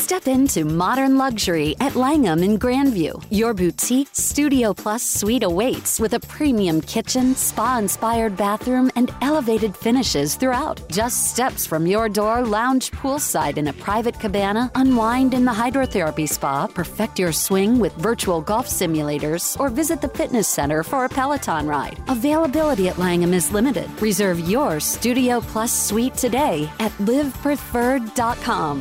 Step into modern luxury at Langham in Grandview. Your boutique Studio Plus suite awaits with a premium kitchen, spa inspired bathroom, and elevated finishes throughout. Just steps from your door, lounge poolside in a private cabana, unwind in the hydrotherapy spa, perfect your swing with virtual golf simulators, or visit the fitness center for a Peloton ride. Availability at Langham is limited. Reserve your Studio Plus suite today at livepreferred.com.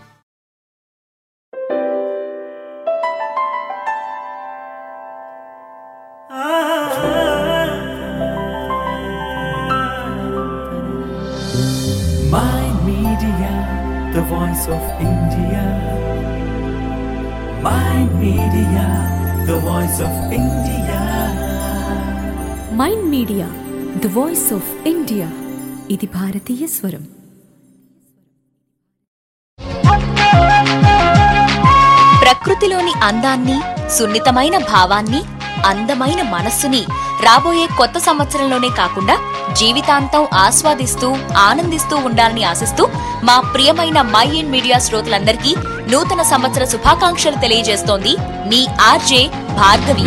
My Media, the voice of India. My Media, the voice of India. Mind Media the voice of India ఇది భారతీయ స్వరం ప్రకృతిలోని అందాన్ని సున్నితమైన భావాన్ని అందమైన మనస్సుని రాబోయే కొత్త సంవత్సరంలోనే కాకుండా జీవితాంతం ఆస్వాదిస్తూ ఆనందిస్తూ ఉండాలని ఆశిస్తూ మా ప్రియమైన మై ఇన్ మీడియా శ్రోతలందరికీ నూతన సంవత్సర శుభాకాంక్షలు తెలియజేస్తోంది మీ RJ Bhargavi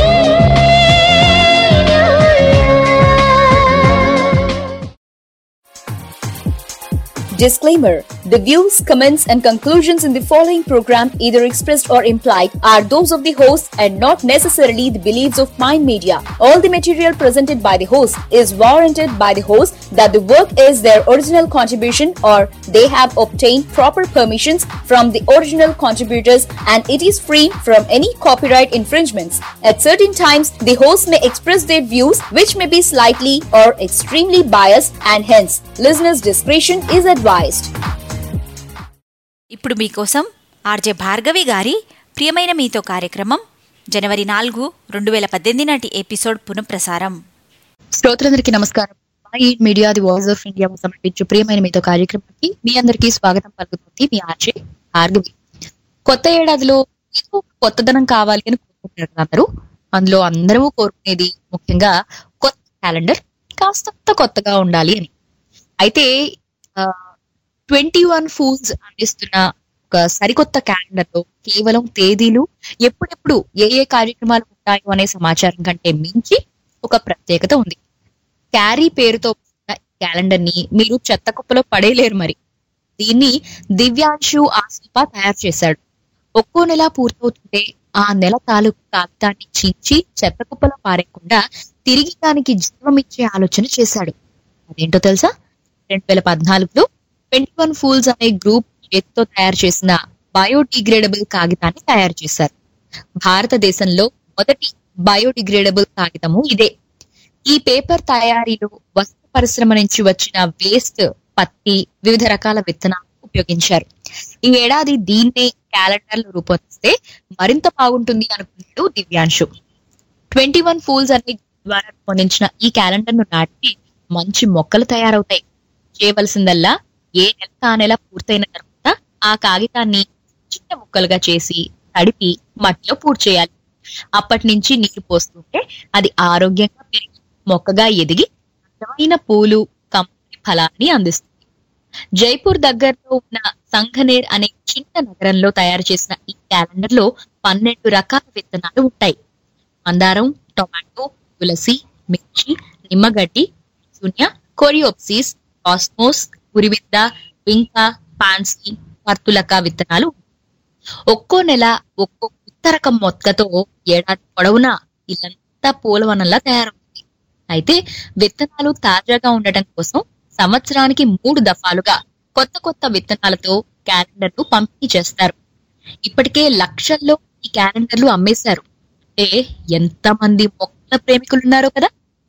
Disclaimer The views, comments, and conclusions in the following program, either expressed or implied, are those of the host and not necessarily the beliefs of Mind Media. All the material presented by the host is warranted by the host that the work is their original contribution or they have obtained proper permissions from the original contributors and it is free from any copyright infringements. At certain times, the host may express their views which may be slightly or extremely biased and hence listeners' discretion is advised. ఇప్పుడు మీకోసం RJ Bhargavi గారి ప్రియమైన మీతో కార్యక్రమం జనవరి నాలుగు రెండు వేల పద్దెనిమిది నాటి ఎపిసోడ్ పునఃప్రసారం శ్రోతలందరికీ నమస్కారం ఈ Media the voice of India సమర్పించు ప్రియమైన మీతో కార్యక్రమానికి మీ అందరికీ స్వాగతం పలుకుతుంది మీ ఆర్జే భార్గవి కొత్త ఏడాదిలో ఏదో కొత్తదనం కావాలి అని కోరుకుంటారు కదా అందరూ అందులో అందరూ కోరుకునేది ముఖ్యంగా కొత్త క్యాలెండర్ కాస్తంత కొత్తగా ఉండాలి అని అయితే ట్వంటీ వన్ ఫూల్స్ అందిస్తున్న ఒక సరికొత్త క్యాలెండర్ లో కేవలం తేదీలు ఎప్పుడెప్పుడు ఏ ఏ కార్యక్రమాలు ఉంటాయో అనే సమాచారం కంటే మించి ఒక ప్రత్యేకత ఉంది క్యారీ పేరుతో ఉన్న ఈ క్యాలెండర్ ని మీరు చెత్త కుప్పలో పడేయలేరు మరి దీన్ని దివ్యాంశు ఆసిఫా తయారు చేశాడు ఒక్కో నెల పూర్తవుతుంటే ఆ నెల తాలూకు కాగితాన్ని చించి చెత్త కుప్పలో పారేయకుండా తిరిగి దానికి జీవం ఇచ్చే ఆలోచన చేశాడు అదేంటో తెలుసా రెండు వేల పద్నాలుగులో ట్వంటీ వన్ ఫూల్స్ అనే గ్రూప్ చేతితో తయారు చేసిన బయోడిగ్రేడబుల్ కాగితాన్ని తయారు చేశారు భారతదేశంలో మొదటి బయోడిగ్రేడబుల్ కాగితము ఇదే ఈ పేపర్ తయారీలో వస్త్ర పరిశ్రమ నుంచి వచ్చిన వేస్ట్ పత్తి వివిధ రకాల విత్తనాలు ఉపయోగించారు ఈ ఏడాది దీన్నే క్యాలెండర్ లో రూపొందిస్తే మరింత బాగుంటుంది అనుకున్నాడు దివ్యాంశు ట్వంటీ వన్ ఫూల్స్ అనే ద్వారా రూపొందించిన ఈ క్యాలెండర్ ను నాటితే మంచి మొక్కలు తయారవుతాయి చేయవలసిందల్లా ఏ నెల ఆ నెల పూర్తయిన తర్వాత ఆ కాగితాన్ని చిన్న ముక్కలుగా చేసి తడిపి మట్టిలో పూర్తి చేయాలి అప్పటి నుంచి నీరు పోస్తుంటే అది ఆరోగ్యంగా పెరిగి మొక్కగా ఎదిగి అందమైన పూలు కంపెనీ ఫలాన్ని అందిస్తుంది జైపూర్ దగ్గరలో ఉన్న సంఘనేర్ అనే చిన్న నగరంలో తయారు చేసిన ఈ క్యాలెండర్ లో పన్నెండు రకాల విత్తనాలు ఉంటాయి మందారం టొమాటో తులసి మిర్చి నిమ్మగడ్డి శూన్య కొరియోప్సిస్ కాస్మోస్ ఉరివిద్ద వింక పాన్సీ పర్తులక విత్తనాలు ఒక్కో నెల ఒక్కో కొత్త రకం మొక్కతో ఏడాది పొడవునా ఇల్లంతా పూలవనంలా తయారవుతుంది అయితే విత్తనాలు తాజాగా ఉండటం కోసం సంవత్సరానికి మూడు దఫాలుగా కొత్త కొత్త విత్తనాలతో క్యాలెండర్లు పంపిణీ చేస్తారు ఇప్పటికే లక్షల్లో ఈ క్యాలెండర్లు అమ్మేశారు అంటే ఎంత మంది మొక్కల ప్రేమికులున్నారో కదా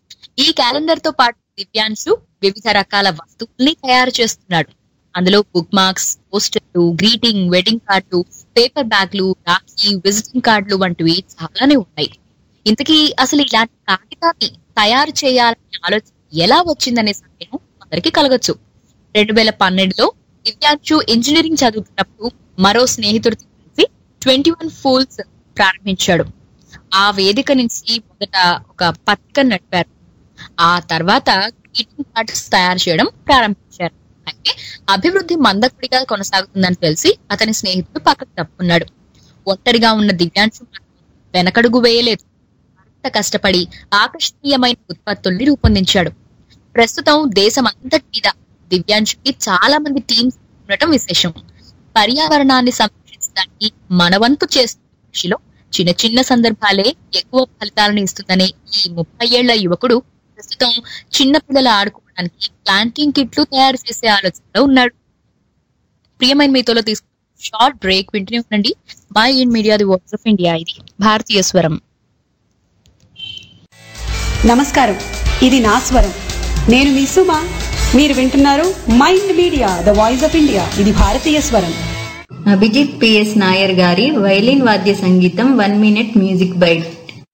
ఈ క్యాలెండర్ తో పాటు దివ్యాంశు వివిధ రకాల వస్తువుల్ని తయారు చేస్తున్నాడు అందులో బుక్ మార్క్స్ పోస్టర్లు గ్రీటింగ్ వెడ్డింగ్ కార్డులు పేపర్ బ్యాగ్లు రాఖీ విజిటింగ్ కార్డులు వంటివి చాలానే ఉన్నాయి ఇంతకీ అసలు ఇలాంటి కాగితాన్ని తయారు చేయాలనే ఆలోచన ఎలా వచ్చిందనే సందేహం అందరికీ కలగచ్చు రెండు వేల పన్నెండులో దివ్యాంశు ఇంజనీరింగ్ చదువుతున్నప్పుడు మరో స్నేహితుడితో కలిసి ట్వంటీ వన్ ఫూల్స్ ప్రారంభించాడు ఆ వేదిక నుంచి మొదట ఒక పత్రిక నడిపారు ఆ తర్వాత గ్రీటింగ్ కార్డ్స్ తయారు చేయడం ప్రారంభించారు అయితే అభివృద్ధి మందకుడిగా కొనసాగుతుందని తెలిసి అతని స్నేహితుడు పక్కకు తప్పుకున్నాడు ఒంటరిగా ఉన్న దివ్యాంశు మాత్రం వెనకడుగు వేయలేదు మరింత కష్టపడి ఆకర్షణీయమైన ఉత్పత్తుల్ని రూపొందించాడు ప్రస్తుతం దేశం అంతటి మీద దివ్యాంశుకి చాలా మంది టీమ్స్ ఉండటం విశేషం పర్యావరణాన్ని సంరక్షించడానికి మనవంతు చేస్తున్న కృషిలో చిన్న చిన్న సందర్భాలే ఎక్కువ ఫలితాలను ఇస్తుందనే ఈ ముప్పై ఏళ్ల యువకుడు ప్రస్తుతం చిన్న పిల్లలు ఆడుకోవడానికి ప్లాంటింగ్ కిట్లు తయారు చేసే ఆలోచనలో ఉన్నాడు ప్రియమైన మీతోలో తీసుకున్న షార్ట్ బ్రేక్ వింటూనే ఉండండి Mind Media the voice of India ఇది భారతీయ స్వరం నమస్కారం ఇది నా స్వరం నేను మీ సుమ మీరు వింటున్నారు Mind Media the voice of India ఇది భారతీయ స్వరం అభిజిత్ పిఎస్ నాయర్ గారి వైలిన్ వాద్య సంగీతం one minute music bite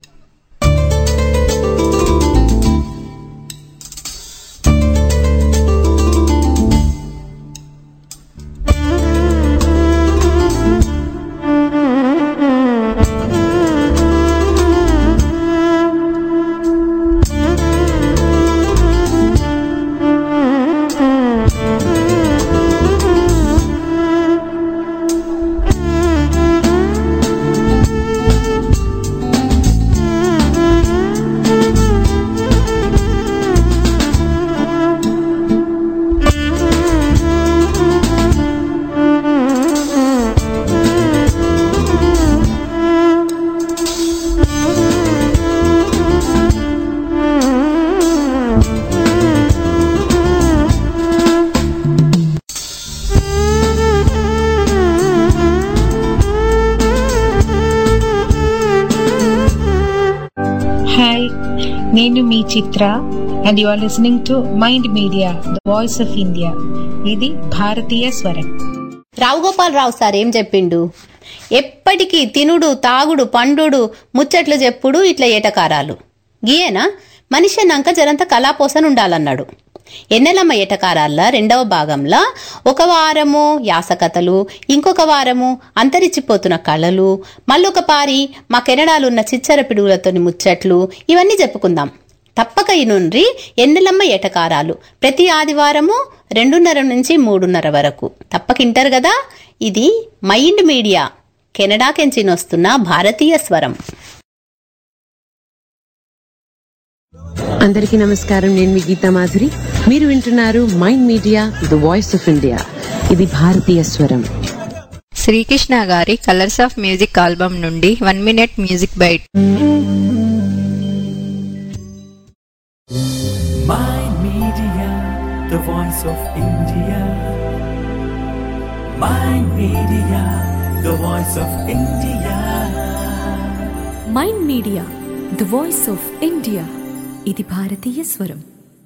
hi నేను మీ Chitra and you are listening to Mind Media the voice of India ఇది భారతీయ స్వరం రావు గోపాల్ రావు సార్ ఏం చెప్పిండు ఎప్పటికీ తినుడు తాగుడు పండుడు ముచ్చట్లు చెప్పుడు ఇట్లా ఏటకారాలు గీయేనా మనిషి అన్నాక జరంత కళాపోసన ఉండాలన్నాడు ఎన్నెలమ్మ ఏటకారాల రెండవ భాగంలో ఒక వారము యాసకథలు ఇంకొక వారము అంతరించిపోతున్న కళలు మళ్ళొక పారి మా కెనడాలున్న చిచ్చర పిడుగులతోని ముచ్చట్లు ఇవన్నీ చెప్పుకుందాం తప్పక ఇనుండ్రి ఎన్నెలమ్మ ఏటకారాలు ప్రతి ఆదివారము రెండున్నర నుంచి మూడున్నర వరకు తప్పకింటారు కదా ఇది మైండ్ మీడియా కెనడాకెంచినొస్తున్న భారతీయ స్వరం అందరికీ నమస్కారం నేను మీ గీతా మాధురి మీరు వింటున్నారు Mind Media the voice of India ఇది భారతీయ స్వరం శ్రీకృష్ణ గారి కలర్స్ ఆఫ్ మ్యూజిక్ ఆల్బమ్ నుండి one minute music bite Mind Media, the voice of India. Mind Media, the voice of India. Mind Media the voice of India ఇది భారతీయ స్వరం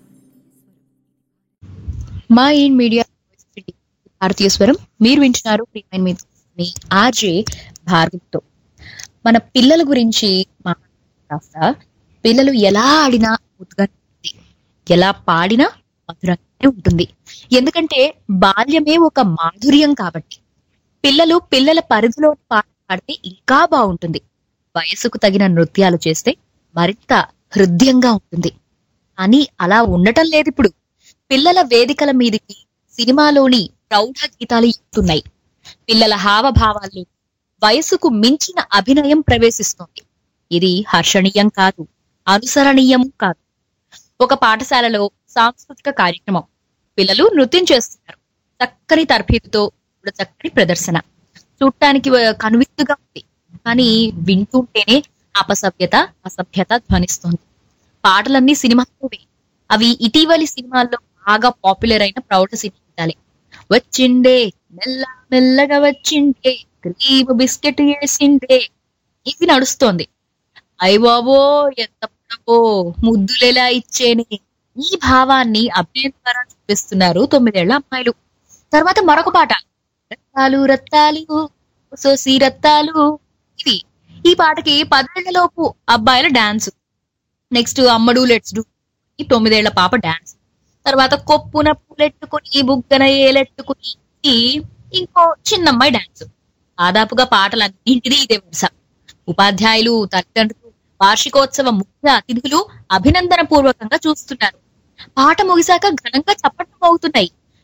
Mind media భారతీయ స్వరం మీరు వింటున్నారు ప్రియమైన మీ మీ ఆర్జే భార్గవ్తో మన పిల్లల గురించి మాట్లాడుతా పిల్లలు ఎలా ఆడినా ముద్దుగా ఉంటుంది ఎలా పాడినా మధురంగానే ఉంటుంది ఎందుకంటే బాల్యమే ఒక మాధుర్యం కాబట్టి పిల్లలు పిల్లల పరిధిలో పాట పాడితే ఇంకా బాగుంటుంది వయసుకు తగిన నృత్యాలు చేస్తే మరింత హృదయంగా ఉంటుంది కానీ అలా ఉండటం లేదు ఇప్పుడు పిల్లల వేదికల మీదకి సినిమాలోని ప్రౌఢ గీతాలు ఇస్తున్నాయి పిల్లల హావభావాలు వయసుకు మించిన అభినయం ప్రవేశిస్తోంది ఇది హర్షణీయం కాదు అనుసరణీయం కాదు ఒక పాఠశాలలో సాంస్కృతిక కార్యక్రమం పిల్లలు నృత్యం చేస్తున్నారు చక్కని తర్ఫీదుతో ఇప్పుడు చక్కని ప్రదర్శన చూడటానికి కనువిత్తుగా ఉంది కానీ వింటుంటేనే అపసభ్యత అసభ్యత ధ్వనిస్తోంది పాటలన్నీ సినిమాలోవే అవి ఇటీవలి సినిమాల్లో బాగా పాపులర్ అయిన ప్రౌఢ సినిమాలే వచ్చిండే మెల్ల మెల్లగా వచ్చిండే క్రీమ్ బిస్కెట్ వేసిండే ఇది నడుస్తోంది అయ్య బాబో ఎంత పొడవో ముద్దులెలా ఇచ్చేనే ఈ భావాన్ని అభినయం ద్వారా చూపిస్తున్నారు తొమ్మిదేళ్ల అమ్మాయిలు తర్వాత మరొక పాట రత్తాలు రత్తాలు సోసి రత్తాలు ఇది ఈ పాటకి పదేళ్లలోపు అబ్బాయిల డాన్స్ నెక్స్ట్ అమ్మడు లెట్స్ డూ ఈ తొమ్మిదేళ్ల పాప డాన్స్ తర్వాత కొప్పున పూలెట్టుకుని బుగ్గన ఏలెట్టుకుని ఈ ఇంకో చిన్నమ్మాయి డాన్స్ దాదాపుగా పాటలన్నింటినీ ఇదే వరుస ఉపాధ్యాయులు తల్లిదండ్రులు వార్షికోత్సవ ముఖ్య అతిథులు అభినందన పూర్వకంగా చూస్తున్నారు పాట ముగిశాక ఘనంగా చప్పట్లు మోగుతున్నాయి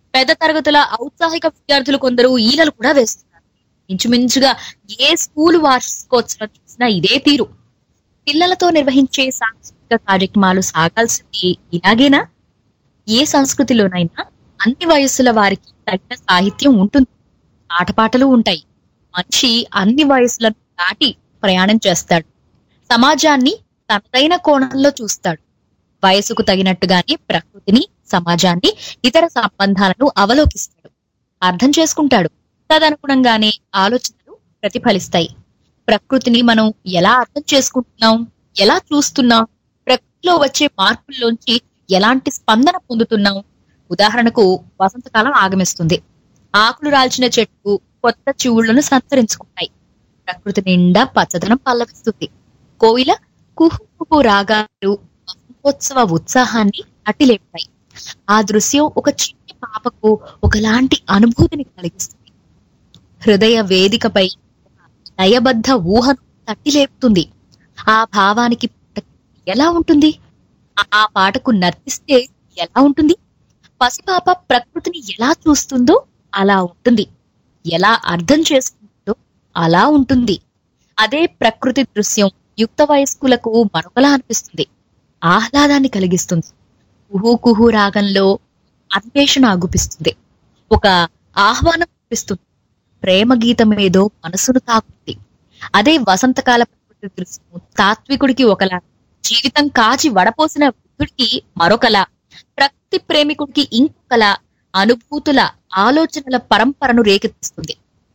పెద్ద తరగతుల ఔత్సాహిక విద్యార్థులు కొందరు ఈలలు కూడా వేస్తున్నారు ఇంచుమించుగా ఏ స్కూల్ వార్షికోత్సవం చూసినా ఇదే తీరు పిల్లలతో నిర్వహించే సాంస్కృతిక కార్యక్రమాలు సాగాల్సింది ఇలాగేనా ఏ సంస్కృతిలోనైనా అన్ని వయస్సుల వారికి తగిన సాహిత్యం ఉంటుంది ఆటపాటలు ఉంటాయి మనిషి అన్ని వయసులను దాటి ప్రయాణం చేస్తాడు సమాజాన్ని తనదైన కోణంలో చూస్తాడు వయసుకు తగినట్టుగానే ప్రకృతిని సమాజాన్ని ఇతర సంబంధాలను అవలోకిస్తాడు అర్థం చేసుకుంటాడు తదనుగుణంగానే ఆలోచనలు ప్రతిఫలిస్తాయి ప్రకృతిని మనం ఎలా అర్థం చేసుకుంటున్నాం ఎలా చూస్తున్నాం ప్రకృతిలో వచ్చే మార్పుల్లోంచి ఎలాంటి స్పందన పొందుతున్నాం ఉదాహరణకు వసంతకాలం ఆగమిస్తుంది ఆకులు రాల్చిన చెట్టు కొత్త చివుళ్లను సంతరించుకుంటాయి ప్రకృతి నిండా పచ్చదనం పల్లవిస్తుంది కోయిల కుహు కుహు రాగాలు వసంతోత్సవ ఉత్సాహాన్ని అట్టిలేపుతాయి ఆ దృశ్యం ఒక చిన్న పాపకు ఒకలాంటి అనుభూతిని కలిగిస్తుంది హృదయ వేదికపై లయబద్ధ ఊహను తట్టిలేపుతుంది ఆ భావానికి ఎలా ఉంటుంది ఆ పాటకు నర్తిస్తే ఎలా ఉంటుంది పసిపాప ప్రకృతిని ఎలా చూస్తుందో అలా ఉంటుంది ఎలా అర్థం చేసుకుంటుందో అలా ఉంటుంది అదే ప్రకృతి దృశ్యం యుక్త వయస్కులకు మరొకలా అనిపిస్తుంది ఆహ్లాదాన్ని కలిగిస్తుంది కుహు కుహు రాగంలో అన్వేషణ అగుపిస్తుంది ఒక ఆహ్వానం అనిపిస్తుంది ప్రేమ గీతం ఏదో మనసును తాకుతుంది అదే వసంతకాల ప్రకృతి దృశ్యం తాత్వికుడికి ఒకలా జీవితం కాచి వడపోసిన వృద్ధుడికి మరొకలా ప్రకృతి ప్రేమికుడికి ఇంకొకలా అనుభూతుల ఆలోచనల పరంపరను రేకెత్తిస్తుంది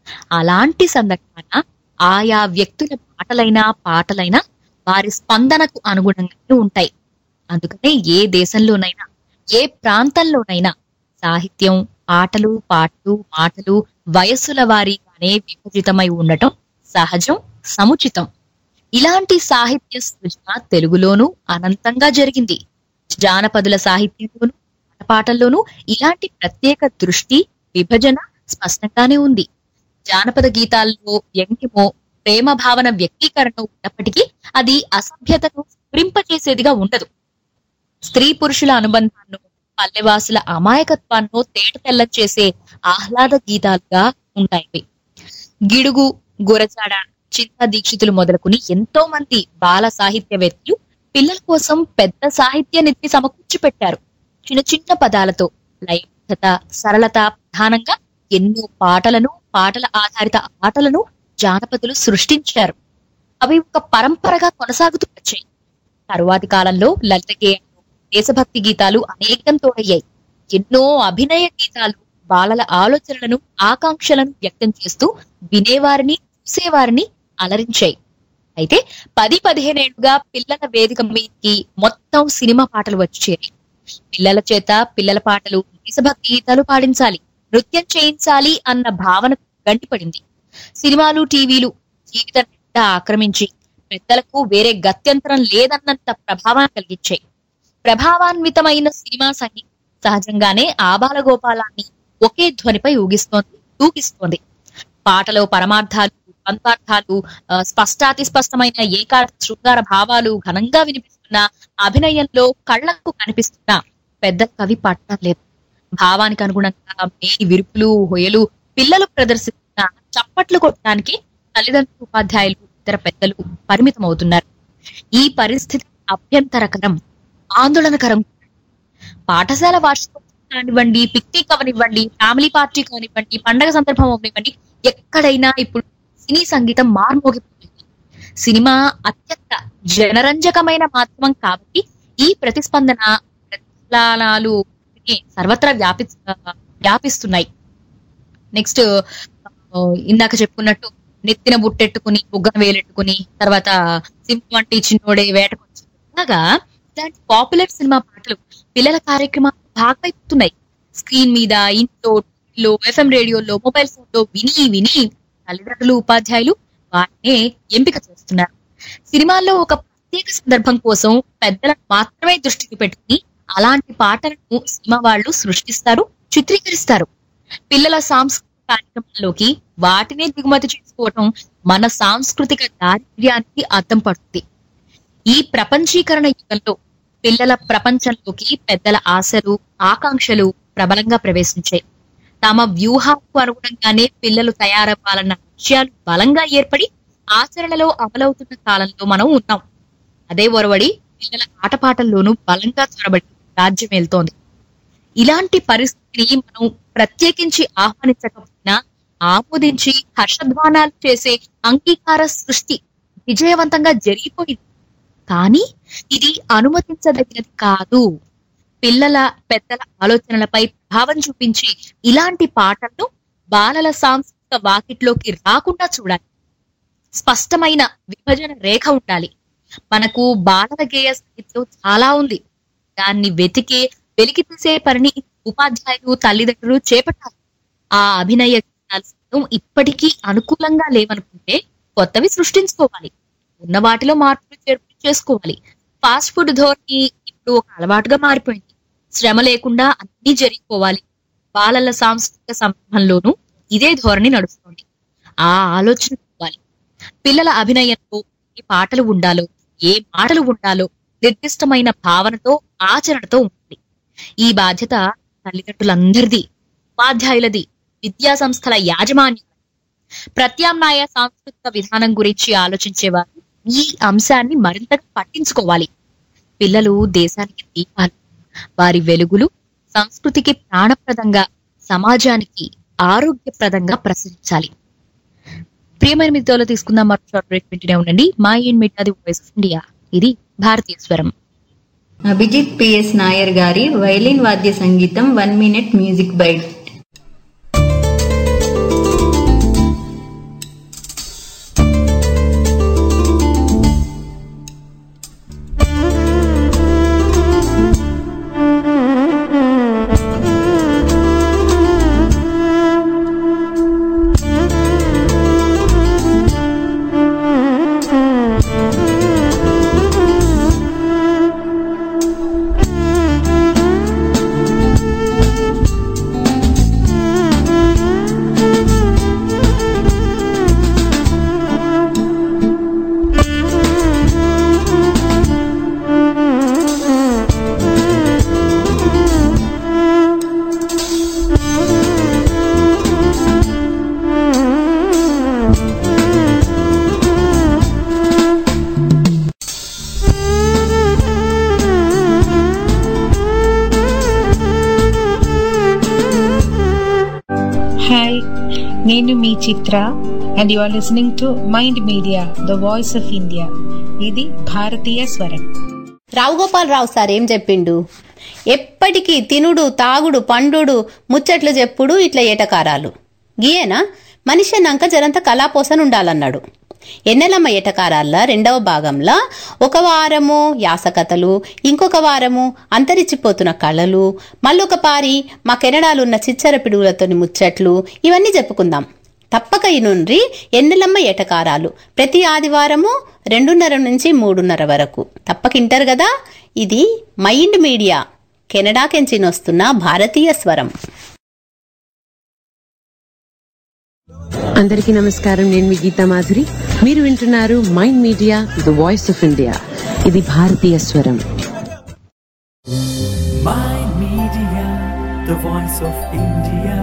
అలాంటి సందర్భాన ఆయా వ్యక్తుల మాటలైనా పాటలైనా వారి స్పందనకు అనుగుణంగానే ఉంటాయి అందుకనే ఏ దేశంలోనైనా ఏ ప్రాంతంలోనైనా సాహిత్యం ఆటలు పాటలు మాటలు వయస్సుల వారీగానే విభజితమై ఉండటం సహజం సముచితం ఇలాంటి సాహిత్య సృజన తెలుగులోనూ అనంతంగా జరిగింది జానపదుల సాహిత్యంలోనూ పాటల్లోనూ ఇలాంటి ప్రత్యేక దృష్టి విభజన స్పష్టంగానే ఉంది జానపద గీతాల్లో వ్యంగ్యమో ప్రేమ భావన వ్యక్తీకరణ ఉన్నప్పటికీ అది అసభ్యతను స్ఫురింపచేసేదిగా ఉండదు స్త్రీ పురుషుల అనుబంధాన్ని పల్లెవాసుల అమాయకత్వాన్ని తేట తెల్లం చేసే ఆహ్లాద గీతాలుగా ఉంటాయి గిడుగు గురజాడ చింతా దీక్షితులు మొదలుకుని ఎంతో మంది బాల సాహిత్యవేత్తలు పిల్లల కోసం పెద్ద సాహిత్య నిధి సమకూర్చి పెట్టారు చిన్న చిన్న పదాలతో లయబద్ధత సరళత ప్రధానంగా ఎన్నో పాటలను పాటల ఆధారిత ఆటలను జానపదులు సృష్టించారు అవి ఒక పరంపరగా కొనసాగుతూ వచ్చాయి తరువాతి కాలంలో లలిత గేయాలు దేశభక్తి గీతాలు అనేకం తోడయ్యాయి ఎన్నో అభినయ గీతాలు బాలల ఆలోచనలను ఆకాంక్షలను వ్యక్తం చేస్తూ వినేవారిని చూసేవారిని అలరించాయి అయితే పది పదిహేనేళ్లుగా పిల్లల వేదిక మీదకి మొత్తం సినిమా పాటలు వచ్చేవి పిల్లల చేత పిల్లల పాటలు దేశభక్తి గీతాలు పాడించాలి నృత్యం చేయించాలి అన్న భావన గంటిపడింది సినిమాలు టీవీలు జీవితం నిండా ఆక్రమించి పెద్దలకు వేరే గత్యంతరం లేదన్నంత ప్రభావాన్ని కలిగించాయి ప్రభావాన్వితమైన సినిమా సంగీతం సహజంగానే ఆబాల గోపాలాన్ని ఒకే ధ్వనిపై ఊగిస్తోంది తూగిస్తోంది పాటలో పరమార్థాలు అంతార్థాలు ఆ, స్పష్టాతి స్పష్టమైన ఏకార్థ శృంగార భావాలు ఘనంగా వినిపిస్తున్న అభినయంలో కళ్ళకు కనిపిస్తున్న పెద్ద కవి పట్టడం లేదు భావానికి అనుగుణంగా మేని విరుపులు హొయలు పిల్లలు ప్రదర్శిస్తున్న చప్పట్లు కొట్టడానికి తల్లిదండ్రులు ఉపాధ్యాయులు ఇతర పెద్దలు పరిమితం అవుతున్నారు ఈ పరిస్థితి అభ్యంతరకరం ఆందోళనకరం పాఠశాల వార్షికోత్సవం కానివ్వండి పిక్నిక్ అవనివ్వండి ఫ్యామిలీ పార్టీ కానివ్వండి పండగ సందర్భం అవనివ్వండి ఎక్కడైనా ఇప్పుడు సినీ సంగీతం మార్మోగిపోతుంది సినిమా అత్యంత జనరంజకమైన మాధ్యమం కాబట్టి ఈ ప్రతిస్పందన ప్రతిఫలాలు సర్వత్రా వ్యాపి వ్యాపిస్తున్నాయి నెక్స్ట్ ఇందాక చెప్పుకున్నట్టు నెత్తిన బుట్టెట్టుకుని బుగ్గన వేలెట్టుకుని తర్వాత సింహం వంటి చిన్నోడే వేటకొచ్చి అలాగా ఇలాంటి పాపులర్ సినిమా పాటలు పిల్లల కార్యక్రమాలు భాగమైపోతున్నాయి స్క్రీన్ మీద ఇంట్లో టీవీలో ఎఫ్ఎం రేడియోలో మొబైల్ ఫోన్ లో విని విని తల్లిదండ్రులు ఉపాధ్యాయులు వాటినే ఎంపిక చేస్తున్నారు సినిమాల్లో ఒక ప్రత్యేక సందర్భం కోసం పెద్దలను మాత్రమే దృష్టికి పెట్టుకుని అలాంటి పాటలను సినిమా వాళ్ళు సృష్టిస్తారు చిత్రీకరిస్తారు పిల్లల సాంస్కృతిక కార్యక్రమాల్లోకి వాటినే దిగుమతి చేసుకోవటం మన సాంస్కృతిక దారిద్ర్యానికి అర్థం పడుతుంది ఈ ప్రపంచీకరణ యుగంలో పిల్లల ప్రపంచంలోకి పెద్దల ఆశలు ఆకాంక్షలు ప్రబలంగా ప్రవేశించాయి తమ వ్యూహాలకు అనుగుణంగానే పిల్లలు తయారవ్వాలన్న లక్ష్యాలు బలంగా ఏర్పడి ఆచరణలో అమలవుతున్న కాలంలో మనం ఉన్నాం అదే ఒరవడి పిల్లల ఆటపాటల్లోనూ బలంగా చొరబడి రాజ్యం వెళ్తోంది ఇలాంటి పరిస్థితిని మనం ప్రత్యేకించి ఆహ్వానించకపోయినా ఆమోదించి హర్షధ్వానాలు చేసే అంగీకార సృష్టి విజయవంతంగా జరిగిపోయింది కానీ ఇది అనుమతించదగినది కాదు పిల్లల పెద్దల ఆలోచనలపై ప్రభావం చూపించి ఇలాంటి పాటలను బాలల సాంస్కృతిక వాకిట్లోకి రాకుండా చూడాలి స్పష్టమైన విభజన రేఖ ఉండాలి మనకు బాలల గేయ సాహిత్యం చాలా ఉంది దాన్ని వెతికే వెలికి తీసే పనిని ఉపాధ్యాయులు తల్లిదండ్రులు చేపట్టాలి ఆ అభినయ గీతాలు సైతం ఇప్పటికీ అనుకూలంగా లేవనుకుంటే కొత్తవి సృష్టించుకోవాలి ఉన్న వాటిలో మార్పులు చేర్పులు చేసుకోవాలి ఫాస్ట్ ఫుడ్ ధోరణి ఇప్పుడు ఒక అలవాటుగా మారిపోయింది శ్రమ లేకుండా అన్ని జరిగిపోవాలి బాలల సాంస్కృతిక సందర్భంలోనూ ఇదే ధోరణి నడుస్తుంది ఆ ఆలోచన ఇవ్వాలి పిల్లల అభినయంలో ఏ పాటలు ఉండాలో ఏ మాటలు ఉండాలో నిర్దిష్టమైన భావనతో ఆచరణతో ఉండాలి ఈ బాధ్యత తల్లిదండ్రులందరిది ఉపాధ్యాయులది విద్యా సంస్థల యాజమాన్యం ప్రత్యామ్నాయ సాంస్కృతిక విధానం గురించి ఆలోచించేవారు ఈ అంశాన్ని మరింతగా పట్టించుకోవాలి పిల్లలు దేశానికి దీపాలు వారి వెలుగులు సంస్కృతికి ప్రాణప్రదంగా సమాజానికి ఆరోగ్యప్రదంగా ప్రసరించాలి ప్రియమైన మిత్రులు తీసుకుందాం మరో షార్ట్ బ్రేక్ వింటూనే ఉండండి మా ఇన్ మిట్ అది వాయిస్ ఆఫ్ ఇండియా ఇది భారతీయ స్వరం అభిజిత్ పిఎస్ నాయర్ గారి వైలిన్ వాద్య సంగీతం one minute music bite hi నేను మీ Chitra and you are listening to Mind Media the voice of India ఇది భారతీయ స్వరం రావు గోపాల్ రావు సార్ ఏం చెప్పిండు ఎప్పటికీ తినుడు తాగుడు పండుడు ముచ్చట్లు చెప్పుడు ఇట్లా ఏటకారాలు గీయేనా మనిషి అన్నాక జరంత కళాపోసన ఉండాలన్నాడు ఎన్నెలమ్మ ఏటకారాల రెండవ భాగంలో ఒక వారము యాసకథలు ఇంకొక వారము అంతరించిపోతున్న కళలు మళ్ళొక పారి మా కెనడాలున్న చిచ్చర పిడుగులతోని ముచ్చట్లు ఇవన్నీ చెప్పుకుందాం తప్పక ఈ నుండి ఎన్నెలమ్మ ఏటకారాలు ప్రతి ఆదివారము రెండున్నర నుంచి మూడున్నర వరకు తప్పక ఇంటారు కదా ఇది మైండ్ మీడియా కెనడాకెంచినొస్తున్న భారతీయ స్వరం అందరికీ నమస్కారం నేను మీ గీతా మాధురి మీరు వింటున్నారు Mind Media the voice of India ఇది భారతీయ స్వరం Mind Media, the voice of India.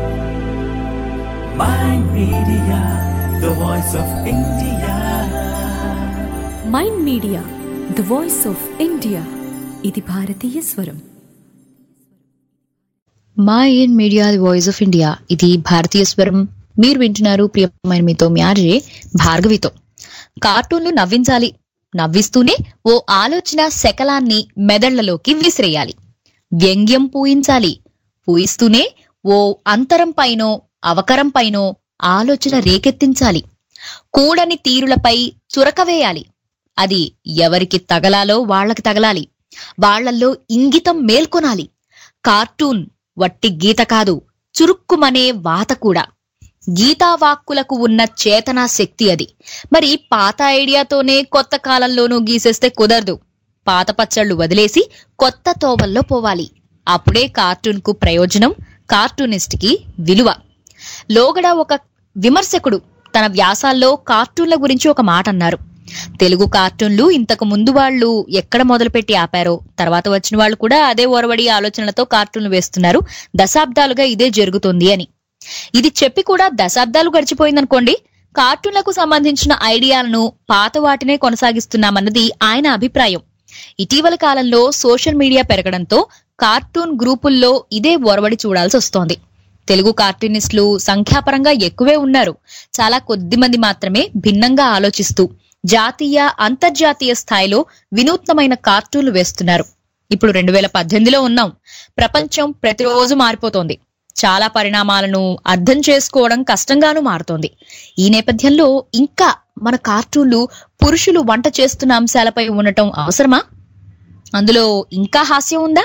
Mind Media, the voice of India. Mind Media the voice of India ఇది భారతీయ స్వరం Mind Media the voice of India ఇది భారతీయ స్వరం మీరు వింటున్నారు ప్రియమైన మీతో మ్యారే భార్గవితో కార్టూన్లు నవ్వించాలి నవ్విస్తూనే ఓ ఆలోచన శకలాన్ని మెదళ్లలోకి విసిరేయాలి వ్యంగ్యం పూయించాలి పూయిస్తూనే ఓ అంతరం పైనో అవకరం పైనో ఆలోచన రేకెత్తించాలి కూడని తీరులపై చురకవేయాలి అది ఎవరికి తగలాలో వాళ్ళకి తగలాలి వాళ్ళల్లో ఇంగితం మేల్కొనాలి కార్టూన్ వట్టి గీత కాదు చురుక్కుమనే వాత కూడా గీతావాక్కులకు ఉన్న చేతనా శక్తి అది మరి పాత ఐడియాతోనే కొత్త కాలంలోనూ గీసేస్తే కుదరదు పాత పచ్చళ్ళు వదిలేసి కొత్త తోవల్లో పోవాలి అప్పుడే కార్టూన్ కు ప్రయోజనం కార్టూనిస్ట్ కి విలువ లోగడ ఒక విమర్శకుడు తన వ్యాసాల్లో కార్టూన్ల గురించి ఒక మాట అన్నారు తెలుగు కార్టూన్లు ఇంతకు ముందు వాళ్ళు ఎక్కడ మొదలుపెట్టి ఆపారో తర్వాత వచ్చిన వాళ్ళు కూడా అదే ఒరవడి ఆలోచనలతో కార్టూన్లు వేస్తున్నారు దశాబ్దాలుగా ఇదే జరుగుతుంది అని ఇది చెప్పి కూడా దశాబ్దాలు గడిచిపోయిందనుకోండి కార్టూన్లకు సంబంధించిన ఐడియాలను పాత వాటినే కొనసాగిస్తున్నామన్నది ఆయన అభిప్రాయం ఇటీవల కాలంలో సోషల్ మీడియా పెరగడంతో కార్టూన్ గ్రూపుల్లో ఇదే ఒరవడి చూడాల్సి వస్తోంది తెలుగు కార్టూనిస్టులు సంఖ్యాపరంగా ఎక్కువే ఉన్నారు చాలా కొద్ది మంది మాత్రమే భిన్నంగా ఆలోచిస్తూ జాతీయ అంతర్జాతీయ స్థాయిలో వినూత్నమైన కార్టూన్లు వేస్తున్నారు ఇప్పుడు రెండు వేల పద్దెనిమిదిలో ఉన్నాం ప్రపంచం ప్రతిరోజు మారిపోతోంది చాలా పరిణామాలను అర్థం చేసుకోవడం కష్టంగానూ మారుతోంది ఈ నేపథ్యంలో ఇంకా మన కార్టూన్లు పురుషులు వంట చేస్తున్న అంశాలపై ఉండటం అవసరమా అందులో ఇంకా హాస్యం ఉందా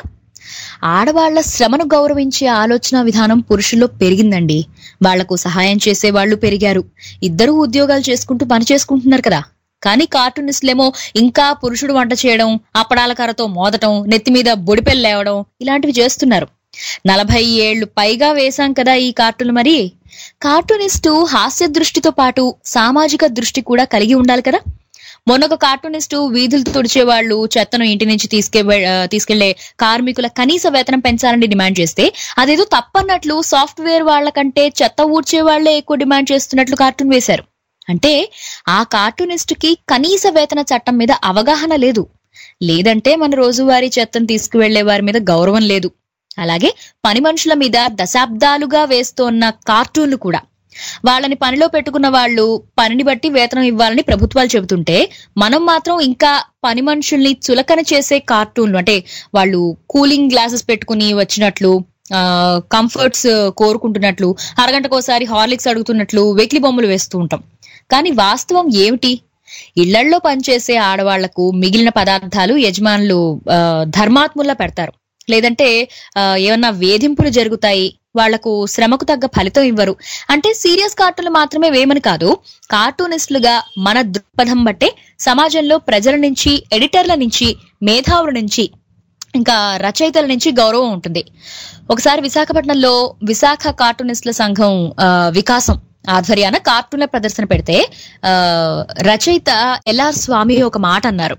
ఆడవాళ్ల శ్రమను గౌరవించే ఆలోచన విధానం పురుషుల్లో పెరిగిందండి వాళ్లకు సహాయం చేసే వాళ్ళు పెరిగారు ఇద్దరూ ఉద్యోగాలు చేసుకుంటూ పని చేసుకుంటున్నారు కదా కానీ కార్టూనిస్టులేమో ఇంకా పురుషుడు వంట చేయడం అప్పడాల కర్రతో మోదటం నెత్తి మీద బొడిపెలు లేవడం ఇలాంటివి చేస్తున్నారు నలభై ఏళ్లు పైగా వేశాం కదా ఈ కార్టూన్ మరి కార్టూనిస్టు హాస్య దృష్టితో పాటు సామాజిక దృష్టి కూడా కలిగి ఉండాలి కదా మొన్న ఒక కార్టూనిస్టు వీధులు తుడిచేవాళ్లు చెత్తను ఇంటి నుంచి తీసుకె తీసుకెళ్లే కార్మికుల కనీస వేతనం పెంచాలని డిమాండ్ చేస్తే అదేదో తప్పన్నట్లు సాఫ్ట్వేర్ వాళ్ళ కంటే చెత్త ఊడ్చే వాళ్లే ఎక్కువ డిమాండ్ చేస్తున్నట్లు కార్టూన్ వేశారు అంటే ఆ కార్టూనిస్ట్ కి కనీస వేతన చట్టం మీద అవగాహన లేదు లేదంటే మన రోజువారీ చెత్తను తీసుకువెళ్లే వారి మీద గౌరవం లేదు అలాగే పని మనుషుల మీద దశాబ్దాలుగా వేస్తోన్న కార్టూన్లు కూడా వాళ్ళని పనిలో పెట్టుకున్న వాళ్ళు పనిని బట్టి వేతనం ఇవ్వాలని ప్రభుత్వాలు చెబుతుంటే మనం మాత్రం ఇంకా పని మనుషుల్ని చులకన చేసే కార్టూన్లు అంటే వాళ్ళు కూలింగ్ గ్లాసెస్ పెట్టుకుని వచ్చినట్లు ఆ కంఫర్ట్స్ కోరుకుంటున్నట్లు అరగంటకోసారి హార్లిక్స్ అడుగుతున్నట్లు వెకిలి బొమ్మలు వేస్తూ ఉంటాం కానీ వాస్తవం ఏమిటి ఇళ్లల్లో పనిచేసే ఆడవాళ్లకు మిగిలిన పదార్థాలు యజమానులు ఆ, ధర్మాత్ముల్లా పెడతారు లేదంటే ఆ, ఏమన్నా వేధింపులు జరుగుతాయి వాళ్లకు శ్రమకు తగ్గ ఫలితం ఇవ్వరు అంటే సీరియస్ కార్టూన్లు మాత్రమే వేమని కాదు కార్టూనిస్టులుగా మన దృక్పథం బట్టే సమాజంలో ప్రజల నుంచి ఎడిటర్ల నుంచి మేధావుల నుంచి ఇంకా రచయితల నుంచి గౌరవం ఉంటుంది ఒకసారి విశాఖపట్నంలో విశాఖ కార్టూనిస్టుల సంఘం ఆ, వికాసం ఆధ్వర్యాన కార్టూన్ల ప్రదర్శన పెడితే ఆ రచయిత ఎల్ఆర్ స్వామి ఒక మాట అన్నారు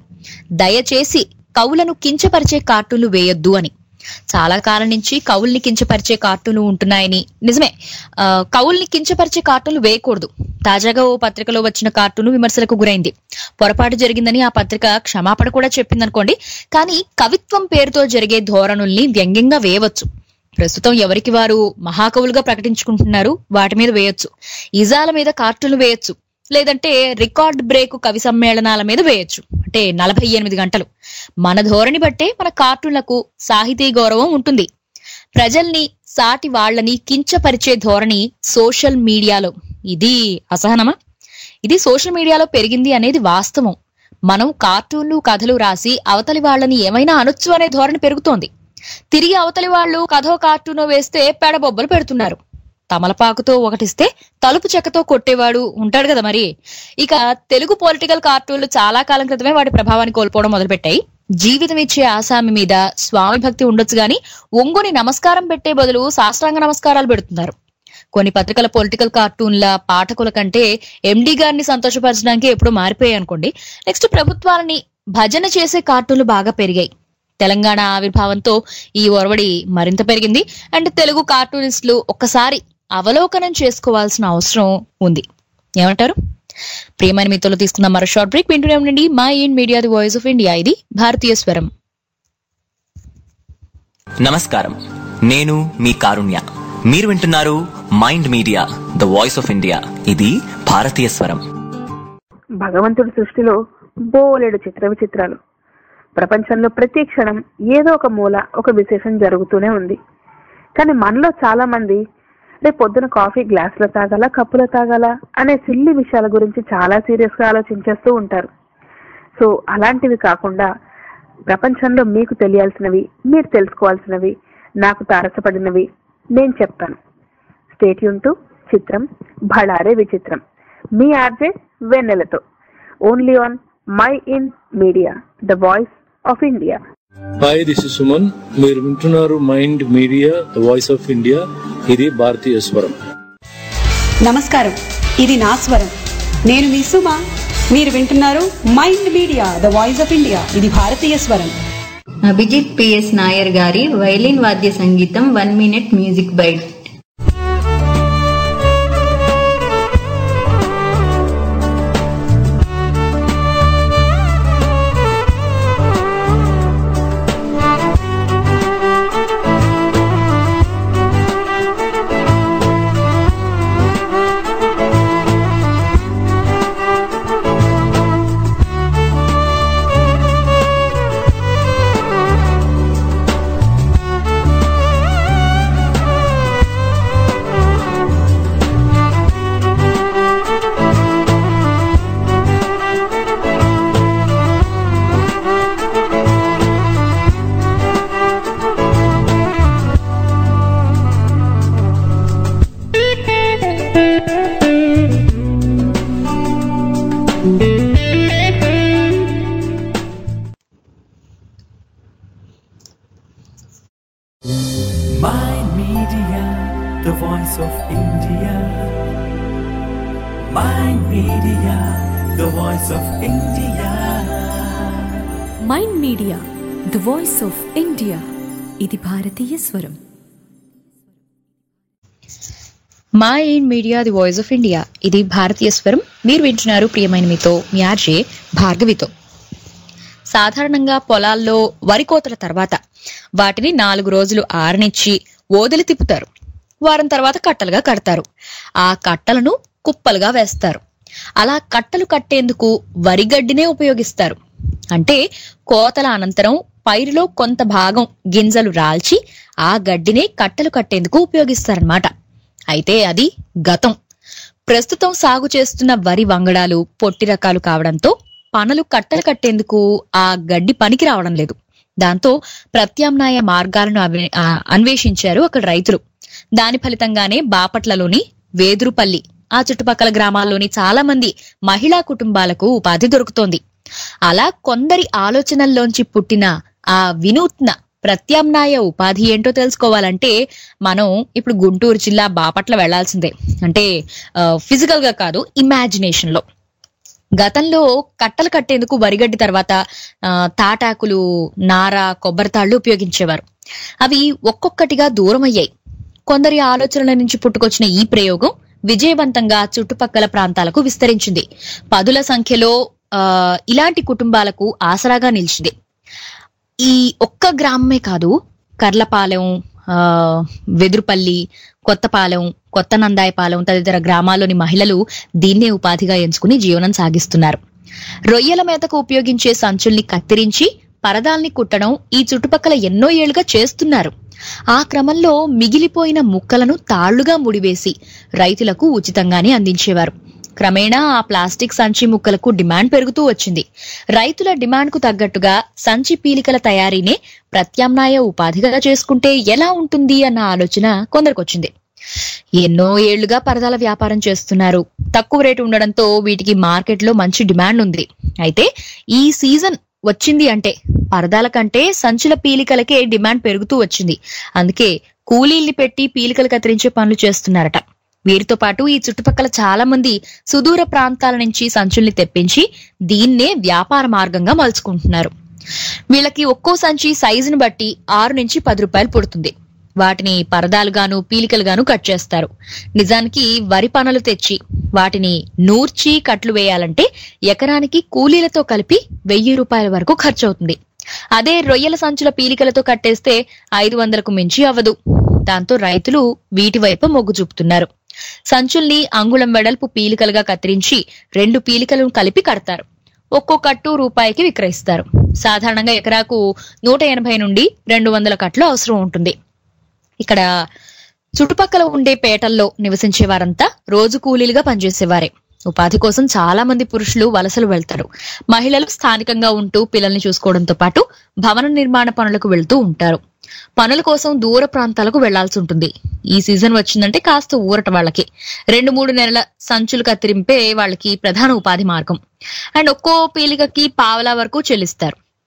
దయచేసి కవులను కించపరిచే కార్టూన్లు వేయొద్దు అని చాలా కాలం నుంచి కవుల్ని కించపరిచే కార్టూన్లు ఉంటున్నాయని నిజమే ఆ, కవుల్ని కించపరిచే కార్టూన్లు వేయకూడదు తాజాగా ఓ పత్రికలో వచ్చిన కార్టూన్ విమర్శలకు గురైంది పొరపాటు జరిగిందని ఆ పత్రిక క్షమాపణ కూడా చెప్పిందనుకోండి కానీ కవిత్వం పేరుతో జరిగే ధోరణుల్ని వ్యంగ్యంగా వేయవచ్చు ప్రస్తుతం ఎవరికి వారు మహాకవులుగా ప్రకటించుకుంటున్నారు వాటి మీద వేయొచ్చు ఇజాల మీద కార్టూన్లు వేయొచ్చు లేదంటే రికార్డ్ బ్రేక్ కవి సమ్మేళనాల మీద వేయొచ్చు అంటే నలభై ఎనిమిది గంటలు మన ధోరణి బట్టే మన కార్టూన్లకు సాహితీ గౌరవం ఉంటుంది ప్రజల్ని సాటి వాళ్ళని కించపరిచే ధోరణి సోషల్ మీడియాలో ఇది అసహనమా ఇది సోషల్ మీడియాలో పెరిగింది అనేది వాస్తవం మనం కార్టూన్లు కథలు రాసి అవతలి వాళ్ళని ఏమైనా అనొచ్చు అనే ధోరణి పెరుగుతోంది తిరిగి అవతలి వాళ్ళు కథో కార్టూనో వేస్తే పెడబొబ్బలు పెడుతున్నారు తమలపాకుతో ఒకటిస్తే తలుపు చెక్కతో కొట్టేవాడు ఉంటాడు కదా మరి ఇక తెలుగు పొలిటికల్ కార్టూన్లు చాలా కాలం క్రితమే వాటి ప్రభావాన్ని కోల్పోవడం మొదలుపెట్టాయి జీవితం ఇచ్చే ఆసామి మీద స్వామి భక్తి ఉండొచ్చు గాని ఒంగుని నమస్కారం పెట్టే బదులు శాస్త్రాంగ నమస్కారాలు పెడుతున్నారు కొన్ని పత్రికల పొలిటికల్ కార్టూన్ల పాఠకుల కంటే ఎండి గారిని సంతోషపరచడానికి ఎప్పుడూ మారిపోయాయి అనుకోండి నెక్స్ట్ ప్రభుత్వాలని భజన చేసే కార్టూన్లు బాగా పెరిగాయి తెలంగాణ ఆవిర్భావంతో ఈ ఒరవడి మరింత పెరిగింది అండ్ తెలుగు కార్టూనిస్టులు ఒక్కసారి అవలోకనం చేసుకోవాల్సిన అవసరం ఉంది ఏమంటారు ప్రియమైన మీతో తీసుకున్న మరో షార్ట్ బ్రేక్ వింటూనే ఉండండి Mind Media the voice of India ఇది భారతీయ స్వరం నమస్కారం నేను మీ కారుణ్య మీరు వింటున్నారు Mind Media the voice of India ఇది భారతీయ స్వరం భగవంతుడి సృష్టిలో బోలెడు చిత్ర విచిత్రాలు ప్రపంచంలో ప్రతి క్షణం ఏదో ఒక మూల ఒక విశేషం జరుగుతూనే ఉంది కానీ మనలో చాలా మంది రేపు పొద్దున కాఫీ గ్లాసులో తాగాల కప్పులో తాగాల అనే సిల్లి విషయాల గురించి చాలా సీరియస్ గా ఆలోచించేస్తూ ఉంటారు సో అలాంటివి కాకుండా ప్రపంచంలో మీకు తెలియాల్సినవి మీరు తెలుసుకోవాల్సినవి నాకు తారసపడినవి నేను చెప్తాను స్టేట్ టు చిత్రం భళారే విచిత్రం మీ ఆర్జే వెన్నెలతో only on Mind Media the voice of India hi this is Suman మీరు వింటున్నారు Mind Media the voice of India ఇది భారతీయ స్వరం నమస్కారం ఇది నా స్వరం నేను మీ సుమ మీరు వింటున్నారు Mind Media the voice of India ఇది భారతీయ స్వరం అభిజిత్ పిఎస్ నాయర్ గారి వైలిన్ వాద్య సంగీతం one minute music bite Mind Media, the voice of India. Mind Media, the voice of India. Mind Media the voice of India ఇది భారతీయ స్వరం Mind Media the voice of India ఇది భారతీయ స్వరం మీరు వింటున్నారు ప్రియమైన మీతో మీ ఆర్జే భార్గవితో సాధారణంగా పొలాల్లో వరి కోతల తర్వాత వాటిని నాలుగు రోజులు ఆరనిచ్చి ఓదలి తిప్పుతారు వారం తర్వాత కట్టలుగా కడతారు ఆ కట్టలను కుప్పలుగా వేస్తారు అలా కట్టలు కట్టేందుకు వరిగడ్డినే ఉపయోగిస్తారు అంటే కోతల అనంతరం పైరులో కొంత భాగం గింజలు రాల్చి ఆ గడ్డినే కట్టలు కట్టేందుకు ఉపయోగిస్తారన్నమాట అయితే అది గతం ప్రస్తుతం సాగు చేస్తున్న వరి వంగడాలు పొట్టి రకాలు కావడంతో పనలు కట్టలు కట్టేందుకు ఆ గడ్డి పనికి రావడం లేదు దాంతో ప్రత్యామ్నాయ మార్గాలను అన్వే- ఆ, అన్వేషించారు అక్కడ రైతులు దాని ఫలితంగానే బాపట్లలోని వేదురుపల్లి ఆ చుట్టుపక్కల గ్రామాల్లోని చాలా మంది మహిళా కుటుంబాలకు ఉపాధి దొరుకుతోంది అలా కొందరి ఆలోచనల్లోంచి పుట్టిన ఆ వినూత్న ప్రత్యామ్నాయ ఉపాధి ఏంటో తెలుసుకోవాలంటే మనం ఇప్పుడు గుంటూరు జిల్లా బాపట్ల వెళ్లాల్సిందే అంటే ఫిజికల్ గా కాదు ఇమాజినేషన్ లో గతంలో కట్టలు కట్టేందుకు వరిగడ్డి తర్వాత ఆ, తాటాకులు నార కొబ్బరి తాళ్లు ఉపయోగించేవారు అవి ఒక్కొక్కటిగా దూరం అయ్యాయి కొందరి ఆలోచనల నుంచి పుట్టుకొచ్చిన ఈ ప్రయోగం విజయవంతంగా చుట్టుపక్కల ప్రాంతాలకు విస్తరించింది పదుల సంఖ్యలో ఆ, ఇలాంటి కుటుంబాలకు ఆసరాగా నిలిచింది ఈ ఒక్క గ్రామమే కాదు కర్లపాలెం ఆ, వెదురుపల్లి కొత్తపాలెం కొత్త నందాయపాలెం తదితర గ్రామాల్లోని మహిళలు దీన్నే ఉపాధిగా ఎంచుకుని జీవనం సాగిస్తున్నారు రొయ్యల మేతకు ఉపయోగించే సంచుల్ని కత్తిరించి పరదాల్ని కుట్టడం ఈ చుట్టుపక్కల ఎన్నో ఏళ్లుగా చేస్తున్నారు ఆ క్రమంలో మిగిలిపోయిన ముక్కలను తాళ్లుగా ముడివేసి రైతులకు ఉచితంగానే అందించేవారు క్రమేణా ఆ ప్లాస్టిక్ సంచి ముక్కలకు డిమాండ్ పెరుగుతూ వచ్చింది రైతుల డిమాండ్కు తగ్గట్టుగా సంచి పీలికల తయారీనే ప్రత్యామ్నాయ ఉపాధిగా చేసుకుంటే ఎలా ఉంటుంది అన్న ఆలోచన కొందరికొచ్చింది ఎన్నో ఏళ్లుగా పరదాల వ్యాపారం చేస్తున్నారు తక్కువ రేటు ఉండడంతో వీటికి మార్కెట్లో మంచి డిమాండ్ ఉంది అయితే ఈ సీజన్ వచ్చింది అంటే పరదాల కంటే సంచుల పీలికలకే డిమాండ్ పెరుగుతూ వచ్చింది అందుకే కూలీల్ని పెట్టి పీలికలు కత్తిరించే పనులు చేస్తున్నారట వీరితో పాటు ఈ చుట్టుపక్కల చాలా మంది సుదూర ప్రాంతాల నుంచి సంచుల్ని తెప్పించి దీన్నే వ్యాపార మార్గంగా మలుచుకుంటున్నారు వీళ్ళకి ఒక్కో సంచి సైజును బట్టి ఆరు నుంచి పది రూపాయలు పుడుతుంది వాటిని పరదాలుగాను పీలికలుగాను కట్ చేస్తారు నిజానికి వరి పనులు తెచ్చి వాటిని నూర్చి కట్లు వేయాలంటే ఎకరానికి కూలీలతో కలిపి వెయ్యి రూపాయల వరకు ఖర్చు అవుతుంది అదే రొయ్యల సంచుల పీలికలతో కట్టేస్తే ఐదు వందలకు మించి అవ్వదు దాంతో రైతులు వీటి వైపు మొగ్గు చూపుతున్నారు సంచుల్ని అంగుళం వెడల్పు పీలికలుగా కత్తిరించి రెండు పీలికలను కలిపి కడతారు ఒక్కో కట్టు రూపాయికి విక్రయిస్తారు సాధారణంగా ఎకరాకు నూట ఎనభై నుండి రెండు వందల కట్లు అవసరం ఉంటుంది ఇక్కడ చుట్టుపక్కల ఉండే పేటల్లో నివసించే వారంతా రోజు కూలీలుగా పనిచేసేవారే ఉపాధి కోసం చాలా మంది పురుషులు వలసలు వెళ్తారు మహిళలు స్థానికంగా ఉంటూ పిల్లల్ని చూసుకోవడంతో పాటు భవన నిర్మాణ పనులకు వెళ్తూ ఉంటారు పనుల కోసం దూర ప్రాంతాలకు వెళ్లాల్సి ఉంటుంది ఈ సీజన్ వచ్చిందంటే కాస్త ఊరట వాళ్ళకి రెండు మూడు నెలల సంచులు కత్తిరింపే వాళ్ళకి ప్రధాన ఉపాధి మార్గం అండ్ ఒక్కో పీలికకి పావలా వరకు చెల్లిస్తారు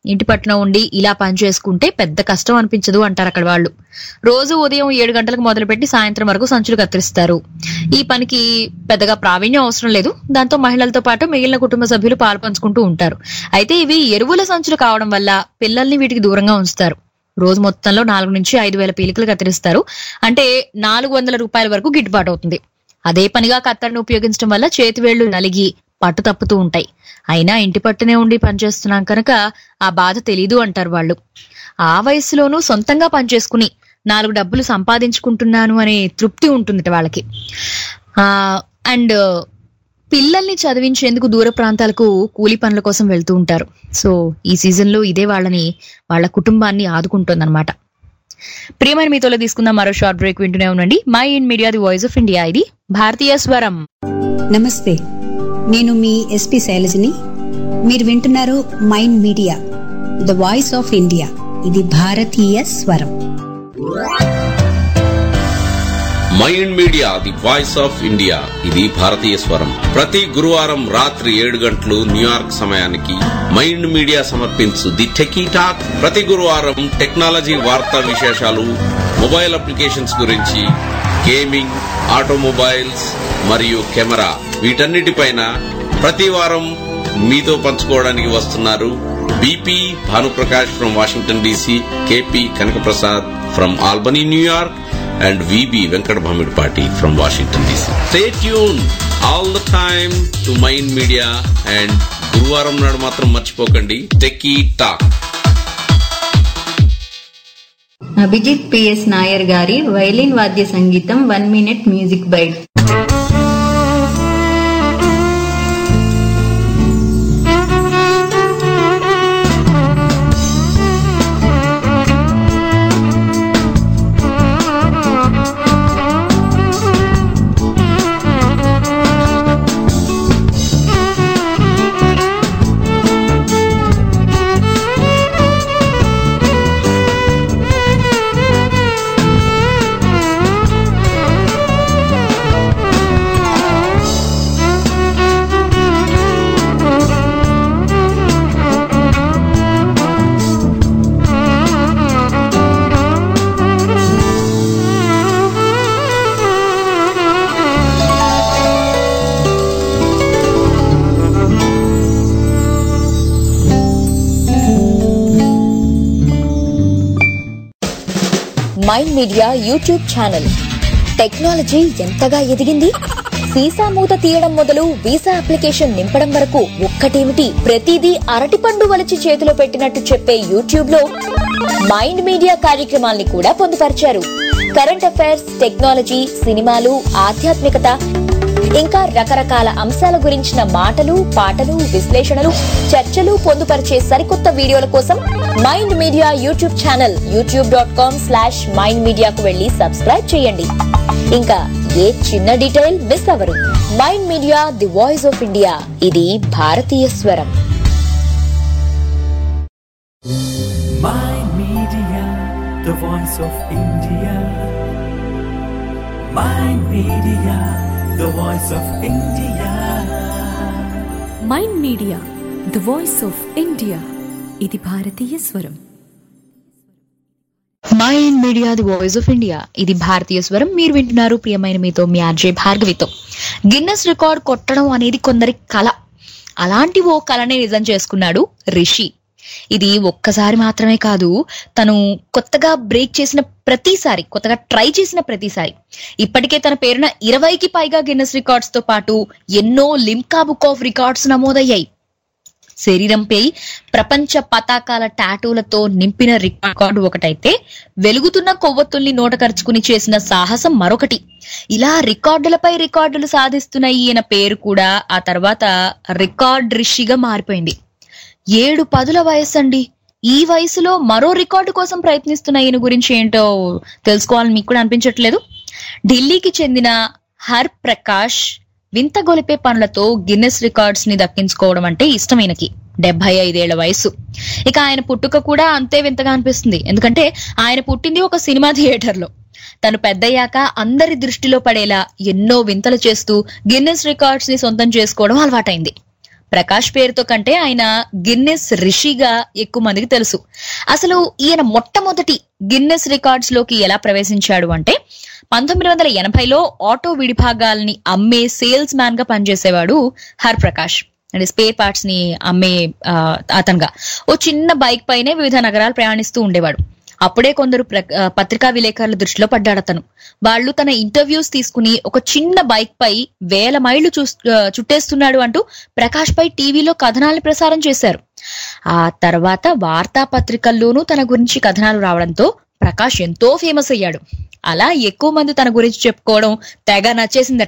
ఇంటి పట్టున ఉండి ఇలా పని చేసుకుంటే పెద్ద కష్టం అనిపించదు అంటారు అక్కడ వాళ్ళు రోజు ఉదయం ఏడు గంటలకు మొదలుపెట్టి సాయంత్రం వరకు సంచులు కత్తిరిస్తారు ఈ పనికి పెద్దగా ప్రావీణ్యం అవసరం లేదు దాంతో మహిళలతో పాటు మిగిలిన కుటుంబ సభ్యులు పాలు పంచుకుంటూ ఉంటారు అయితే ఇవి ఎరువుల సంచులు కావడం వల్ల పిల్లల్ని వీటికి దూరంగా ఉంచుతారు రోజు మొత్తంలో నాలుగు నుంచి ఐదు వేల పీలికలు కత్తిరిస్తారు అంటే నాలుగు వందల రూపాయల వరకు గిట్టుబాటు అవుతుంది అదే పనిగా కత్తెరను ఉపయోగించడం వల్ల చేతివేళ్లు నలిగి పట్టు తప్పుతూ ఉంటాయి అయినా ఇంటి పట్టునే ఉండి పనిచేస్తున్నాం కనుక ఆ బాధ తెలీదు అంటారు వాళ్ళు ఆ వయసులోనూ సొంతంగా పనిచేసుకుని నాలుగు డబ్బులు సంపాదించుకుంటున్నాను అనే తృప్తి ఉంటుంది వాళ్ళకి ఆ అండ్ పిల్లల్ని చదివించేందుకు దూర ప్రాంతాలకు కూలి పనుల కోసం వెళ్తూ ఉంటారు సో ఈ సీజన్ లో ఇదే వాళ్ళని వాళ్ళ కుటుంబాన్ని ఆదుకుంటుందన్నమాట ప్రియమైన మీతోలో తీసుకుందాం మరో షార్ట్ బ్రేక్ వింటూనే ఉండండి Mind Media the voice of India ఇది భారతీయ స్వరం నమస్తే నేను మీ ఎస్పి శైలజని మీరు వింటున్నారు Mind Media the voice of India ఇది భారతీయ స్వరం Mind Media the voice of India ఇది భారతీయ స్వరం ప్రతి గురువారం రాత్రి ఏడు గంటలు న్యూయార్క్ సమయానికి మైండ్ మీడియా సమర్పించు ది టెకీ టాక్ ప్రతి గురువారం టెక్నాలజీ వార్తా విశేషాలు మొబైల్ అప్లికేషన్స్ గురించి గేమింగ్ ఆటోమొబైల్స్ మరియు కెమెరా వీటన్నిటిపైన ప్రతి వారం మీతో పంచుకోవడానికి వస్తున్నారు BP Bhanuprakash from Washington DC KP Kanakaprasad from Albany New York and VB Venkat Bhamidpati from Washington DC. Stay tuned all the time to Mind Media and గురువారం నాడు మాత్రం మర్చిపోకండి techie talk Abhijith PS Nair గారి వైలిన్ వాద్య సంగీతం one minute music bite Mind Media YouTube channel technology ఎంతగా ఎదిగింది సీసా మూత తీయడం మొదలు వీసా అప్లికేషన్ నింపడం వరకు ఒక్కటేమిటి ప్రతిదీ అరటిపండు వలిచి చేతిలో పెట్టినట్టు చెప్పే యూట్యూబ్ లో మైండ్ మీడియా కార్యక్రమాల్ని కూడా పొందుపరిచారు కరెంట్ అఫైర్స్ టెక్నాలజీ సినిమాలు ఆధ్యాత్మికత ఇంకా రకరకాల అంశాల గురించిన మాటలు పాటలు విశ్లేషణలు చర్చలు పొందుపరిచే సరికొత్త వీడియోల కోసం Mind Media YouTube channel YouTube dot com slash Mind మీడియాకు వెళ్లి సబ్స్క్రైబ్ చేయండి ఇంకా ఏ చిన్న డీటెయిల్ మిస్ అవరు Mind Media the voice of India ఇది భారతీయ స్వరం Mind Media, the voice of India. Mind Media, the voice of India. Mind Media the voice of India ఇది భారతీయ స్వరం Mind Media the voice of India ఇది భారతీయ స్వరం మీరు వింటున్నారు ప్రియమైన మీతో మీ ఆర్జే భార్గవితో గిన్నెస్ రికార్డ్ కొట్టడం అనేది కొందరి కళ అలాంటి ఓ కళనే నిజం చేసుకున్నాడు రిషి ఇది ఒక్కసారి మాత్రమే కాదు తను కొత్తగా బ్రేక్ చేసిన ప్రతిసారి కొత్తగా ట్రై చేసిన ప్రతిసారి ఇప్పటికే తన పేరున ఇరవైకి పైగా గిన్నెస్ రికార్డ్స్ తో పాటు ఎన్నో లిమ్కా బుక్ ఆఫ్ రికార్డ్స్ నమోదయ్యాయి శరీరంపై ప్రపంచ పతాకాల టాటూలతో నింపిన రికార్డు ఒకటైతే వెలుగుతున్న కొవ్వొత్తుల్ని నోట కరుచుకుని చేసిన సాహసం మరొకటి ఇలా రికార్డులపై రికార్డులు సాధిస్తున్న ఈయన పేరు కూడా ఆ తర్వాత రికార్డ్ రిషిగా మారిపోయింది ఏడు పదుల వయస్సు అండి ఈ వయసులో మరో రికార్డు కోసం ప్రయత్నిస్తున్న ఈయన గురించి ఏంటో తెలుసుకోవాలని మీకు కూడా అనిపించట్లేదు ఢిల్లీకి చెందిన హర్ ప్రకాష్ వింత గొలిపే పనులతో గిన్నెస్ రికార్డ్స్ ని దక్కించుకోవడం అంటే ఇష్టమైనకి డెబ్బై ఐదేళ్ల వయసు ఇక ఆయన పుట్టుక కూడా అంతే వింతగా అనిపిస్తుంది ఎందుకంటే ఆయన పుట్టింది ఒక సినిమా థియేటర్ లో తను పెద్దయ్యాక అందరి దృష్టిలో పడేలా ఎన్నో వింతలు చేస్తూ గిన్నెస్ రికార్డ్స్ ని సొంతం చేసుకోవడం అలవాటైంది ప్రకాష్ పేరుతో కంటే ఆయన గిన్నెస్ రిషిగా ఎక్కువ మందికి తెలుసు అసలు ఈయన మొట్టమొదటి గిన్నెస్ రికార్డ్స్ లోకి ఎలా ప్రవేశించాడు అంటే పంతొమ్మిది వందల ఎనభైలో ఆటో విడిభాగాల్ని అమ్మే సేల్స్ మ్యాన్ గా పనిచేసేవాడు హర్ ప్రకాష్ అంటే స్పేర్ పార్ట్స్ ని అమ్మే ఆ, అతనుగా ఓ చిన్న బైక్ పైనే వివిధ నగరాలు ప్రయాణిస్తూ ఉండేవాడు అప్పుడే కొందరు ప్ర- ఆ, పత్రికా విలేకరుల దృష్టిలో పడ్డాడు అతను వాళ్ళు తన ఇంటర్వ్యూస్ తీసుకుని ఒక చిన్న బైక్ పై వేల మైళ్లు చూస్- ఆ, చుట్టేస్తున్నాడు అంటూ ప్రకాష్ పై టీవీలో కథనాలను ప్రసారం చేశారు ఆ తర్వాత వార్తాపత్రికల్లోనూ తన గురించి కథనాలు రావడంతో ప్రకాష్ ఎంతో ఫేమస్ అయ్యాడు అలా ఎక్కువ మంది తన గురించి చెప్పుకోవడం తెగ నచ్చేసిందట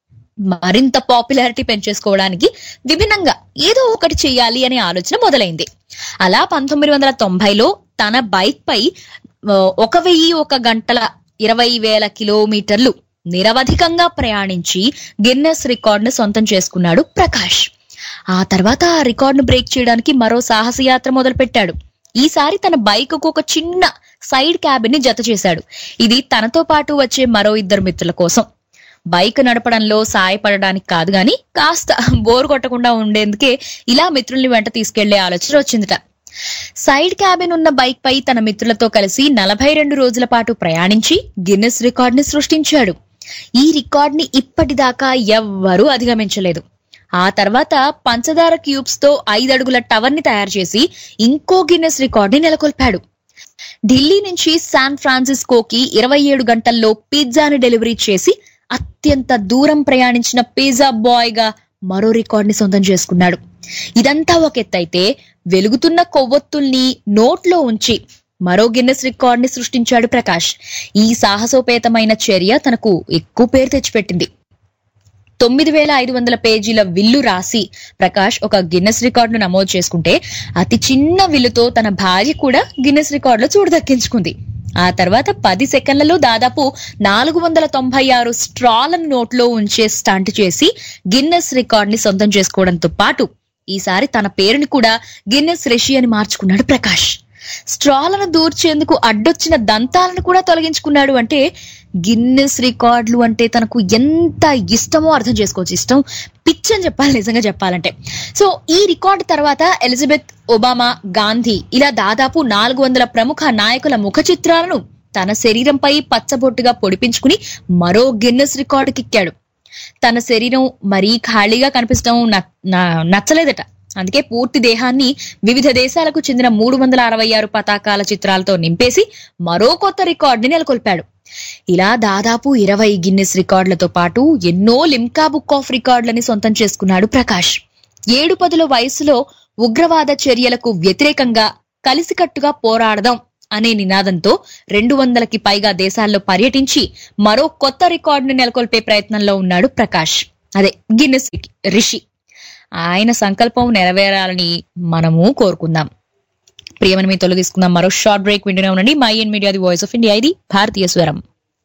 మరింత పాపులారిటీ పెంచేసుకోవడానికి విభిన్నంగా ఏదో ఒకటి చెయ్యాలి అనే ఆలోచన మొదలైంది అలా పంతొమ్మిది వందల తొంభైలో తన బైక్ పై ఆ, ఒక వెయ్యి ఒక గంటల ఇరవై వేల కిలోమీటర్లు నిరవధికంగా ప్రయాణించి గిన్నెస్ రికార్డ్ ను సొంతం చేసుకున్నాడు ప్రకాష్ ఆ తర్వాత ఆ రికార్డును బ్రేక్ చేయడానికి మరో సాహసయాత్ర మొదలు పెట్టాడు ఈసారి తన బైక్ కు ఒక చిన్న సైడ్ క్యాబిన్ ని జత చేశాడు ఇది తనతో పాటు వచ్చే మరో ఇద్దరు మిత్రుల కోసం బైక్ నడపడంలో సాయపడడానికి కాదు గాని కాస్త బోర్ కొట్టకుండా ఉండేందుకే ఇలా మిత్రుల్ని వెంట తీసుకెళ్లే ఆలోచన వచ్చిందట సైడ్ క్యాబిన్ ఉన్న బైక్ పై తన మిత్రులతో కలిసి నలభై రెండు రోజుల పాటు ప్రయాణించి గిన్నెస్ రికార్డ్ ని సృష్టించాడు ఈ రికార్డ్ ని ఇప్పటిదాకా ఎవ్వరూ అధిగమించలేదు ఆ తర్వాత పంచదార క్యూబ్స్ తో ఐదడుగుల టవర్ ని తయారు చేసి ఇంకో గిన్నెస్ రికార్డ్ ని నెలకొల్పాడు ఢిల్లీ నుంచి శాన్ ఫ్రాన్సిస్కోకి ఇరవై ఏడు గంటల్లో పిజ్జాని డెలివరీ చేసి అత్యంత దూరం ప్రయాణించిన పిజ్జా బాయ్ గా మరో రికార్డ్ ని సొంతం చేసుకున్నాడు ఇదంతా ఒక ఎత్తైతే వెలుగుతున్న కొవ్వొత్తుల్ని నోట్లో ఉంచి మరో గిన్నెస్ రికార్డ్ ని సృష్టించాడు ప్రకాష్ ఈ సాహసోపేతమైన చర్య తనకు ఎక్కువ పేరు తెచ్చిపెట్టింది తొమ్మిది వేల ఐదు వందల పేజీల విల్లు రాసి ప్రకాష్ ఒక గిన్నెస్ రికార్డును నమోదు చేసుకుంటే అతి చిన్న విల్లుతో తన భార్య కూడా గిన్నెస్ రికార్డులో చూడు దక్కించుకుంది ఆ తర్వాత పది సెకండ్లలో దాదాపు నాలుగు వందల తొంభై ఆరు స్ట్రాలను నోట్లో ఉంచే స్టంట్ చేసి గిన్నెస్ రికార్డ్ ని సొంతం చేసుకోవడంతో పాటు ఈసారి తన పేరుని కూడా గిన్నెస్ రిషి అని మార్చుకున్నాడు ప్రకాష్ స్ట్రాలను దూర్చేందుకు అడ్డొచ్చిన దంతాలను కూడా తొలగించుకున్నాడు అంటే గిన్నెస్ రికార్డులు అంటే తనకు ఎంత ఇష్టమో అర్థం చేసుకోవచ్చు ఇష్టం పిచ్ అని చెప్పాలి నిజంగా చెప్పాలంటే సో ఈ రికార్డు తర్వాత ఎలిజబెత్ ఒబామా గాంధీ ఇలా దాదాపు నాలుగు వందల ప్రముఖ నాయకుల ముఖ చిత్రాలను తన శరీరంపై పచ్చబొట్టుగా పొడిపించుకుని మరో గిన్నెస్ రికార్డుకిక్కాడు తన శరీరం మరీ ఖాళీగా కనిపించడం న- నా- నచ్చలేదట అందుకే పూర్తి దేహాన్ని వివిధ దేశాలకు చెందిన మూడు వందల అరవై ఆరు పతాకాల చిత్రాలతో నింపేసి మరో కొత్త రికార్డుని నెలకొల్పాడు ఇలా దాదాపు ఇరవై గిన్నెస్ రికార్డులతో పాటు ఎన్నో లిమ్కా బుక్ ఆఫ్ రికార్డులని సొంతం చేసుకున్నాడు ప్రకాష్ ఏడు పదుల వయసులో ఉగ్రవాద చర్యలకు వ్యతిరేకంగా కలిసికట్టుగా పోరాడదాం అనే నినాదంతో రెండు వందలకి పైగా దేశాల్లో పర్యటించి మరో కొత్త రికార్డును నెలకొల్పే ప్రయత్నంలో ఉన్నాడు ప్రకాష్ అదే గిన్నెస్ రిషి ఆయన సంకల్పం నెరవేరాలని మనము కోరుకుందాం ప్రియమని మీ తొలి తీసుకుందాం మరో షార్ట్ బ్రేక్ వింటూనే ఉండండి Mind Media the voice of India ఇది భారతీయ స్వరం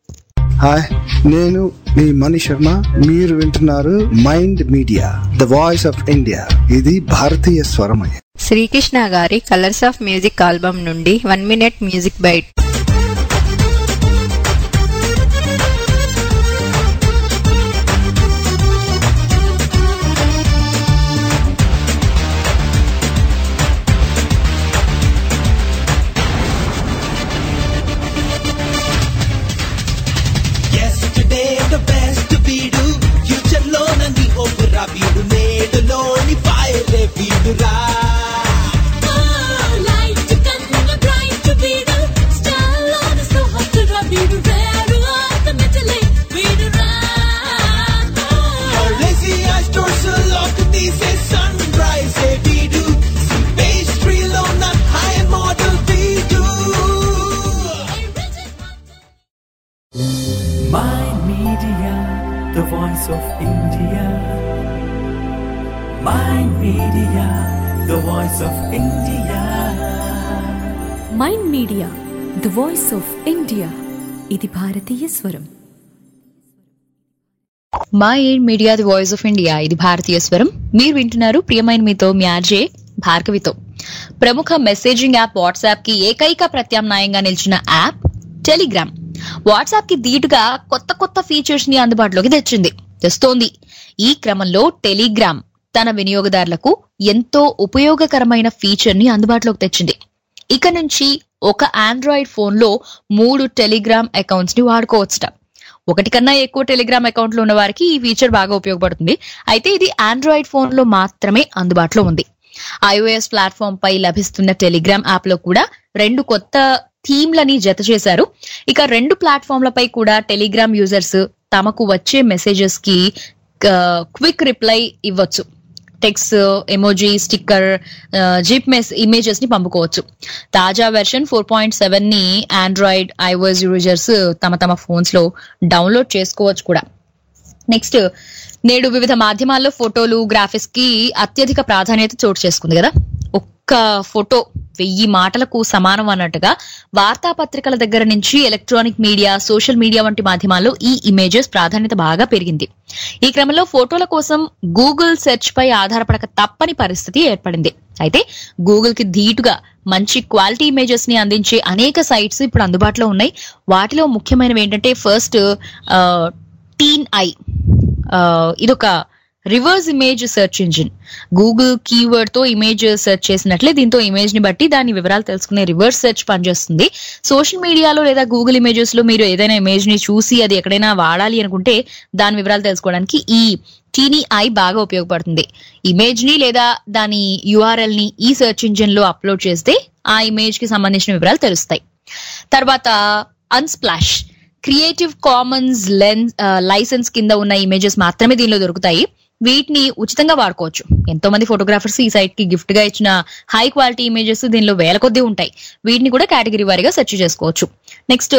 హాయ్ నేను మీ మణి శర్మ మీరు వింటున్నారు Mind Media the voice of India ఇది భారతీయ స్వరమయ శ్రీకృష్ణ గారి కలర్స్ ఆఫ్ మ్యూజిక్ ఆల్బమ్ నుండి one minute music bite Yesterday the best వీడు ఫ్యూచర్ లో నన్ను ఓపురా వీడు నేడులోని ఫైర్ వీడురా Your lazy eyes dorsal lock తీసే sunrise ఏ వీడు pastry లో నా high model వీడు My Media, the voice of India. My Media, the voice of India. Mind Media the voice of India ఇది భారతీయ స్వరం Mind Media the voice of India ఇది భారతీయ స్వరం మీరు వింటున్నారు ప్రియమైన మీతో మీ ఆర్జే భార్గవితో ప్రముఖ మెసేజింగ్ యాప్ వాట్సాప్ కి ఏకైక ప్రత్యామ్నాయంగా నిలిచిన యాప్ టెలిగ్రామ్ వాట్సాప్ కి ధీటుగా కొత్త కొత్త ఫీచర్స్ ని అందుబాటులోకి తెచ్చింది తెస్తోంది ఈ క్రమంలో టెలిగ్రామ్ తన వినియోగదారులకు ఎంతో ఉపయోగకరమైన ఫీచర్ ని అందుబాటులోకి తెచ్చింది ఇక నుంచి ఒక ఆండ్రాయిడ్ ఫోన్ లో మూడు టెలిగ్రామ్ అకౌంట్స్ ని వాడుకోవచ్చుట ఒకటి కన్నా ఎక్కువ టెలిగ్రామ్ అకౌంట్లు ఉన్న వారికి ఈ ఫీచర్ బాగా ఉపయోగపడుతుంది అయితే ఇది ఆండ్రాయిడ్ ఫోన్ లో మాత్రమే అందుబాటులో ఉంది ఐఓఎస్ ప్లాట్ఫామ్ పై లభిస్తున్న టెలిగ్రామ్ యాప్ లో కూడా రెండు కొత్త థీమ్లని జత చేశారు ఇక రెండు ప్లాట్ఫామ్లపై కూడా టెలిగ్రామ్ యూజర్స్ తమకు వచ్చే మెసేజెస్ కి క్విక్ రిప్లై ఇవ్వచ్చు టెక్స్ ఎమోజీ స్టిక్కర్ జిప్ మెస్ ఇమేజెస్ ని పంపుకోవచ్చు తాజా వెర్షన్ ఫోర్ పాయింట్ సెవెన్ ని ఆండ్రాయిడ్ ఐఓఎస్ యూజర్స్ తమ తమ ఫోన్స్ లో డౌన్లోడ్ చేసుకోవచ్చు కూడా నెక్స్ట్ నేడు వివిధ మాధ్యమాల్లో ఫోటోలు గ్రాఫిక్స్ కి అత్యధిక ప్రాధాన్యత చోటు చేసుకుంది కదా ఒక్క ఫోటో వెయ్యి మాటలకు సమానం అన్నట్టుగా వార్తాపత్రికల దగ్గర నుంచి ఎలక్ట్రానిక్ మీడియా సోషల్ మీడియా వంటి మాధ్యమాల్లో ఈ ఇమేజెస్ ప్రాధాన్యత బాగా పెరిగింది ఈ క్రమంలో ఫోటోల కోసం గూగుల్ సెర్చ్ పై ఆధారపడక తప్పని పరిస్థితి ఏర్పడింది అయితే గూగుల్ కి ధీటుగా మంచి క్వాలిటీ ఇమేజెస్ ని అందించే అనేక సైట్స్ ఇప్పుడు అందుబాటులో ఉన్నాయి వాటిలో ముఖ్యమైనవి ఏంటంటే ఫస్ట్ టీన్ ఐ ఇదొక reverse image search engine Google keyword తో ఇమేజ్ సెర్చ్ చేసినట్లే దీంతో ఇమేజ్ ని బట్టి దాని వివరాలు తెలుసుకునే రివర్స్ సెర్చ్ పనిచేస్తుంది సోషల్ మీడియాలో లేదా గూగుల్ ఇమేజెస్ లో మీరు ఏదైనా ఇమేజ్ ని చూసి అది ఎక్కడైనా వాడాలి అనుకుంటే దాని వివరాలు తెలుసుకోవడానికి ఈ టీనీ ఐ బాగా ఉపయోగపడుతుంది ఇమేజ్ ని లేదా దాని యుఆర్ఎల్ ని ఈ సెర్చ్ ఇంజిన్ లో అప్లోడ్ చేస్తే ఆ ఇమేజ్ కి సంబంధించిన వివరాలు తెలుస్తాయి తర్వాత Unsplash Creative Commons lens license కింద ఉన్న ఇమేజెస్ మాత్రమే దీనిలో దొరుకుతాయి వీటిని ఉచితంగా వాడుకోవచ్చు ఎంతో మంది ఫోటోగ్రాఫర్స్ ఈ సైట్ కి గిఫ్ట్ గా ఇచ్చిన హై క్వాలిటీ ఇమేజెస్ దీనిలో వేల కొద్దీ ఉంటాయి వీటిని కూడా కేటగిరీ వారీగా సెర్చ్ చేసుకోవచ్చు నెక్స్ట్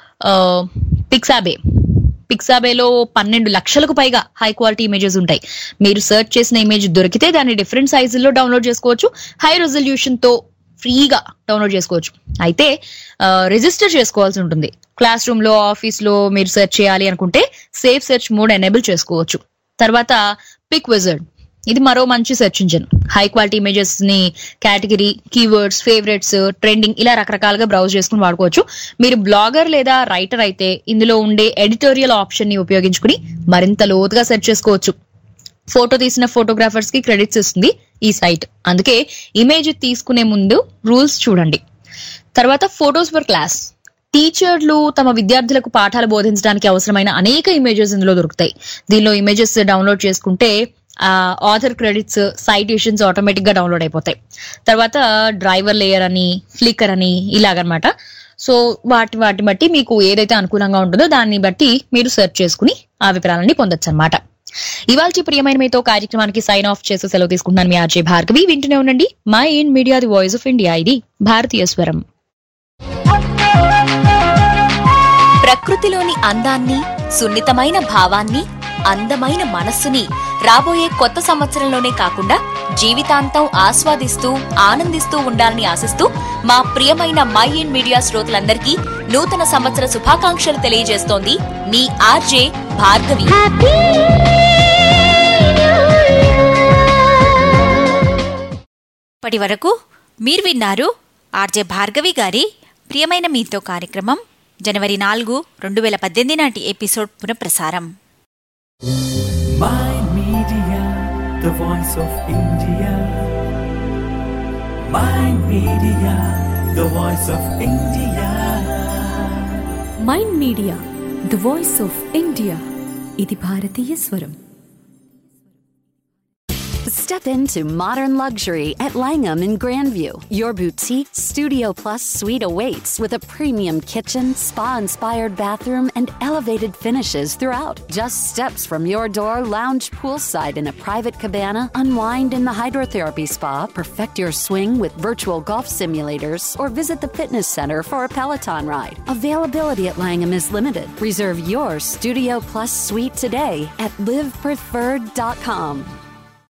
పిక్సాబే పిక్సాబేలో పన్నెండు లక్షలకు పైగా హై క్వాలిటీ ఇమేజెస్ ఉంటాయి మీరు సెర్చ్ చేసిన ఇమేజ్ దొరికితే దాన్ని డిఫరెంట్ సైజుల్లో డౌన్లోడ్ చేసుకోవచ్చు హై రెజల్యూషన్ తో ఫ్రీగా డౌన్లోడ్ చేసుకోవచ్చు అయితే రిజిస్టర్ చేసుకోవాల్సి ఉంటుంది క్లాస్ రూమ్ లో ఆఫీస్ లో మీరు సెర్చ్ చేయాలి అనుకుంటే సేఫ్ సెర్చ్ మోడ్ ఎనేబుల్ చేసుకోవచ్చు తర్వాత పిక్ విజర్డ్ ఇది మరో మంచి search engine high quality images ని కేటగిరీ కీవర్డ్స్ ఫేవరెట్స్ ట్రెండింగ్ ఇలా రకరకాలుగా బ్రౌజ్ చేసుకుని వాడుకోవచ్చు మీరు బ్లాగర్ లేదా రైటర్ అయితే ఇందులో ఉండే ఎడిటోరియల్ ఆప్షన్ ని ఉపయోగించుకుని మరింత లోతుగా సెర్చ్ చేసుకోవచ్చు ఫోటో తీసిన ఫోటోగ్రాఫర్స్ కి క్రెడిట్స్ ఇస్తుంది ఈ సైట్ అందుకే ఇమేజ్ తీసుకునే ముందు రూల్స్ చూడండి తర్వాత ఫోటోస్ ఫర్ క్లాస్ టీచర్లు తమ విద్యార్థులకు పాఠాలు బోధించడానికి అవసరమైన అనేక ఇమేజెస్ ఇందులో దొరుకుతాయి దీనిలో ఇమేజెస్ డౌన్లోడ్ చేసుకుంటే ఆథర్ క్రెడిట్స్ సైటేషన్స్ ఆటోమేటిక్ గా డౌన్లోడ్ అయిపోతాయి తర్వాత డ్రైవర్ లేయర్ అని ఫ్లిక్కర్ అని ఇలాగనమాట సో వాటి వాటి బట్టి మీకు ఏదైతే అనుకూలంగా ఉంటుందో దాన్ని బట్టి మీరు సెర్చ్ చేసుకుని ఆ వివరాలని పొందొచ్చు అనమాట ఇవాళ ప్రియమైన మీతో కార్యక్రమానికి సైన్ ఆఫ్ చేసి సెలవు తీసుకుంటున్నాను మీ ఆర్జే భార్గవి వింటూనే ఉండండి Mind Media the voice of India ఇది భారతీయ స్వరం ప్రకృతిలోని అందాన్ని సున్నితమైన భావాన్ని అందమైన మనస్సుని రాబోయే కొత్త సంవత్సరంలోనే కాకుండా జీవితాంతం ఆస్వాదిస్తూ ఆనందిస్తూ ఉండాలని ఆశిస్తూ మా ప్రియమైన మై ఇన్ మీడియా శ్రోతలందరికీ నూతన సంవత్సర శుభాకాంక్షలు తెలియజేస్తోంది మీ ఆర్జే భార్గవి ఇప్పటి వరకు మీరు విన్నారు ఆర్జే భార్గవి గారి ప్రియమైన మీతో కార్యక్రమం జనవరి నాలుగు రెండు వేల పద్దెనిమిది నాటి ఎపిసోడ్ పునఃప్రసారం My Media, the voice of India. My Media, the voice of India. Mind Media the voice of India ఇది భారతీయ స్వరం Step into modern luxury at Langham in Grandview. Your boutique Studio Plus suite awaits with a premium kitchen, spa inspired bathroom, and elevated finishes throughout. Just steps from your door, lounge poolside in a private cabana, unwind in the hydrotherapy spa, perfect your swing with virtual golf simulators, or visit the fitness center for a Peloton ride. Availability at Langham is limited. Reserve your Studio Plus suite today at livepreferred.com.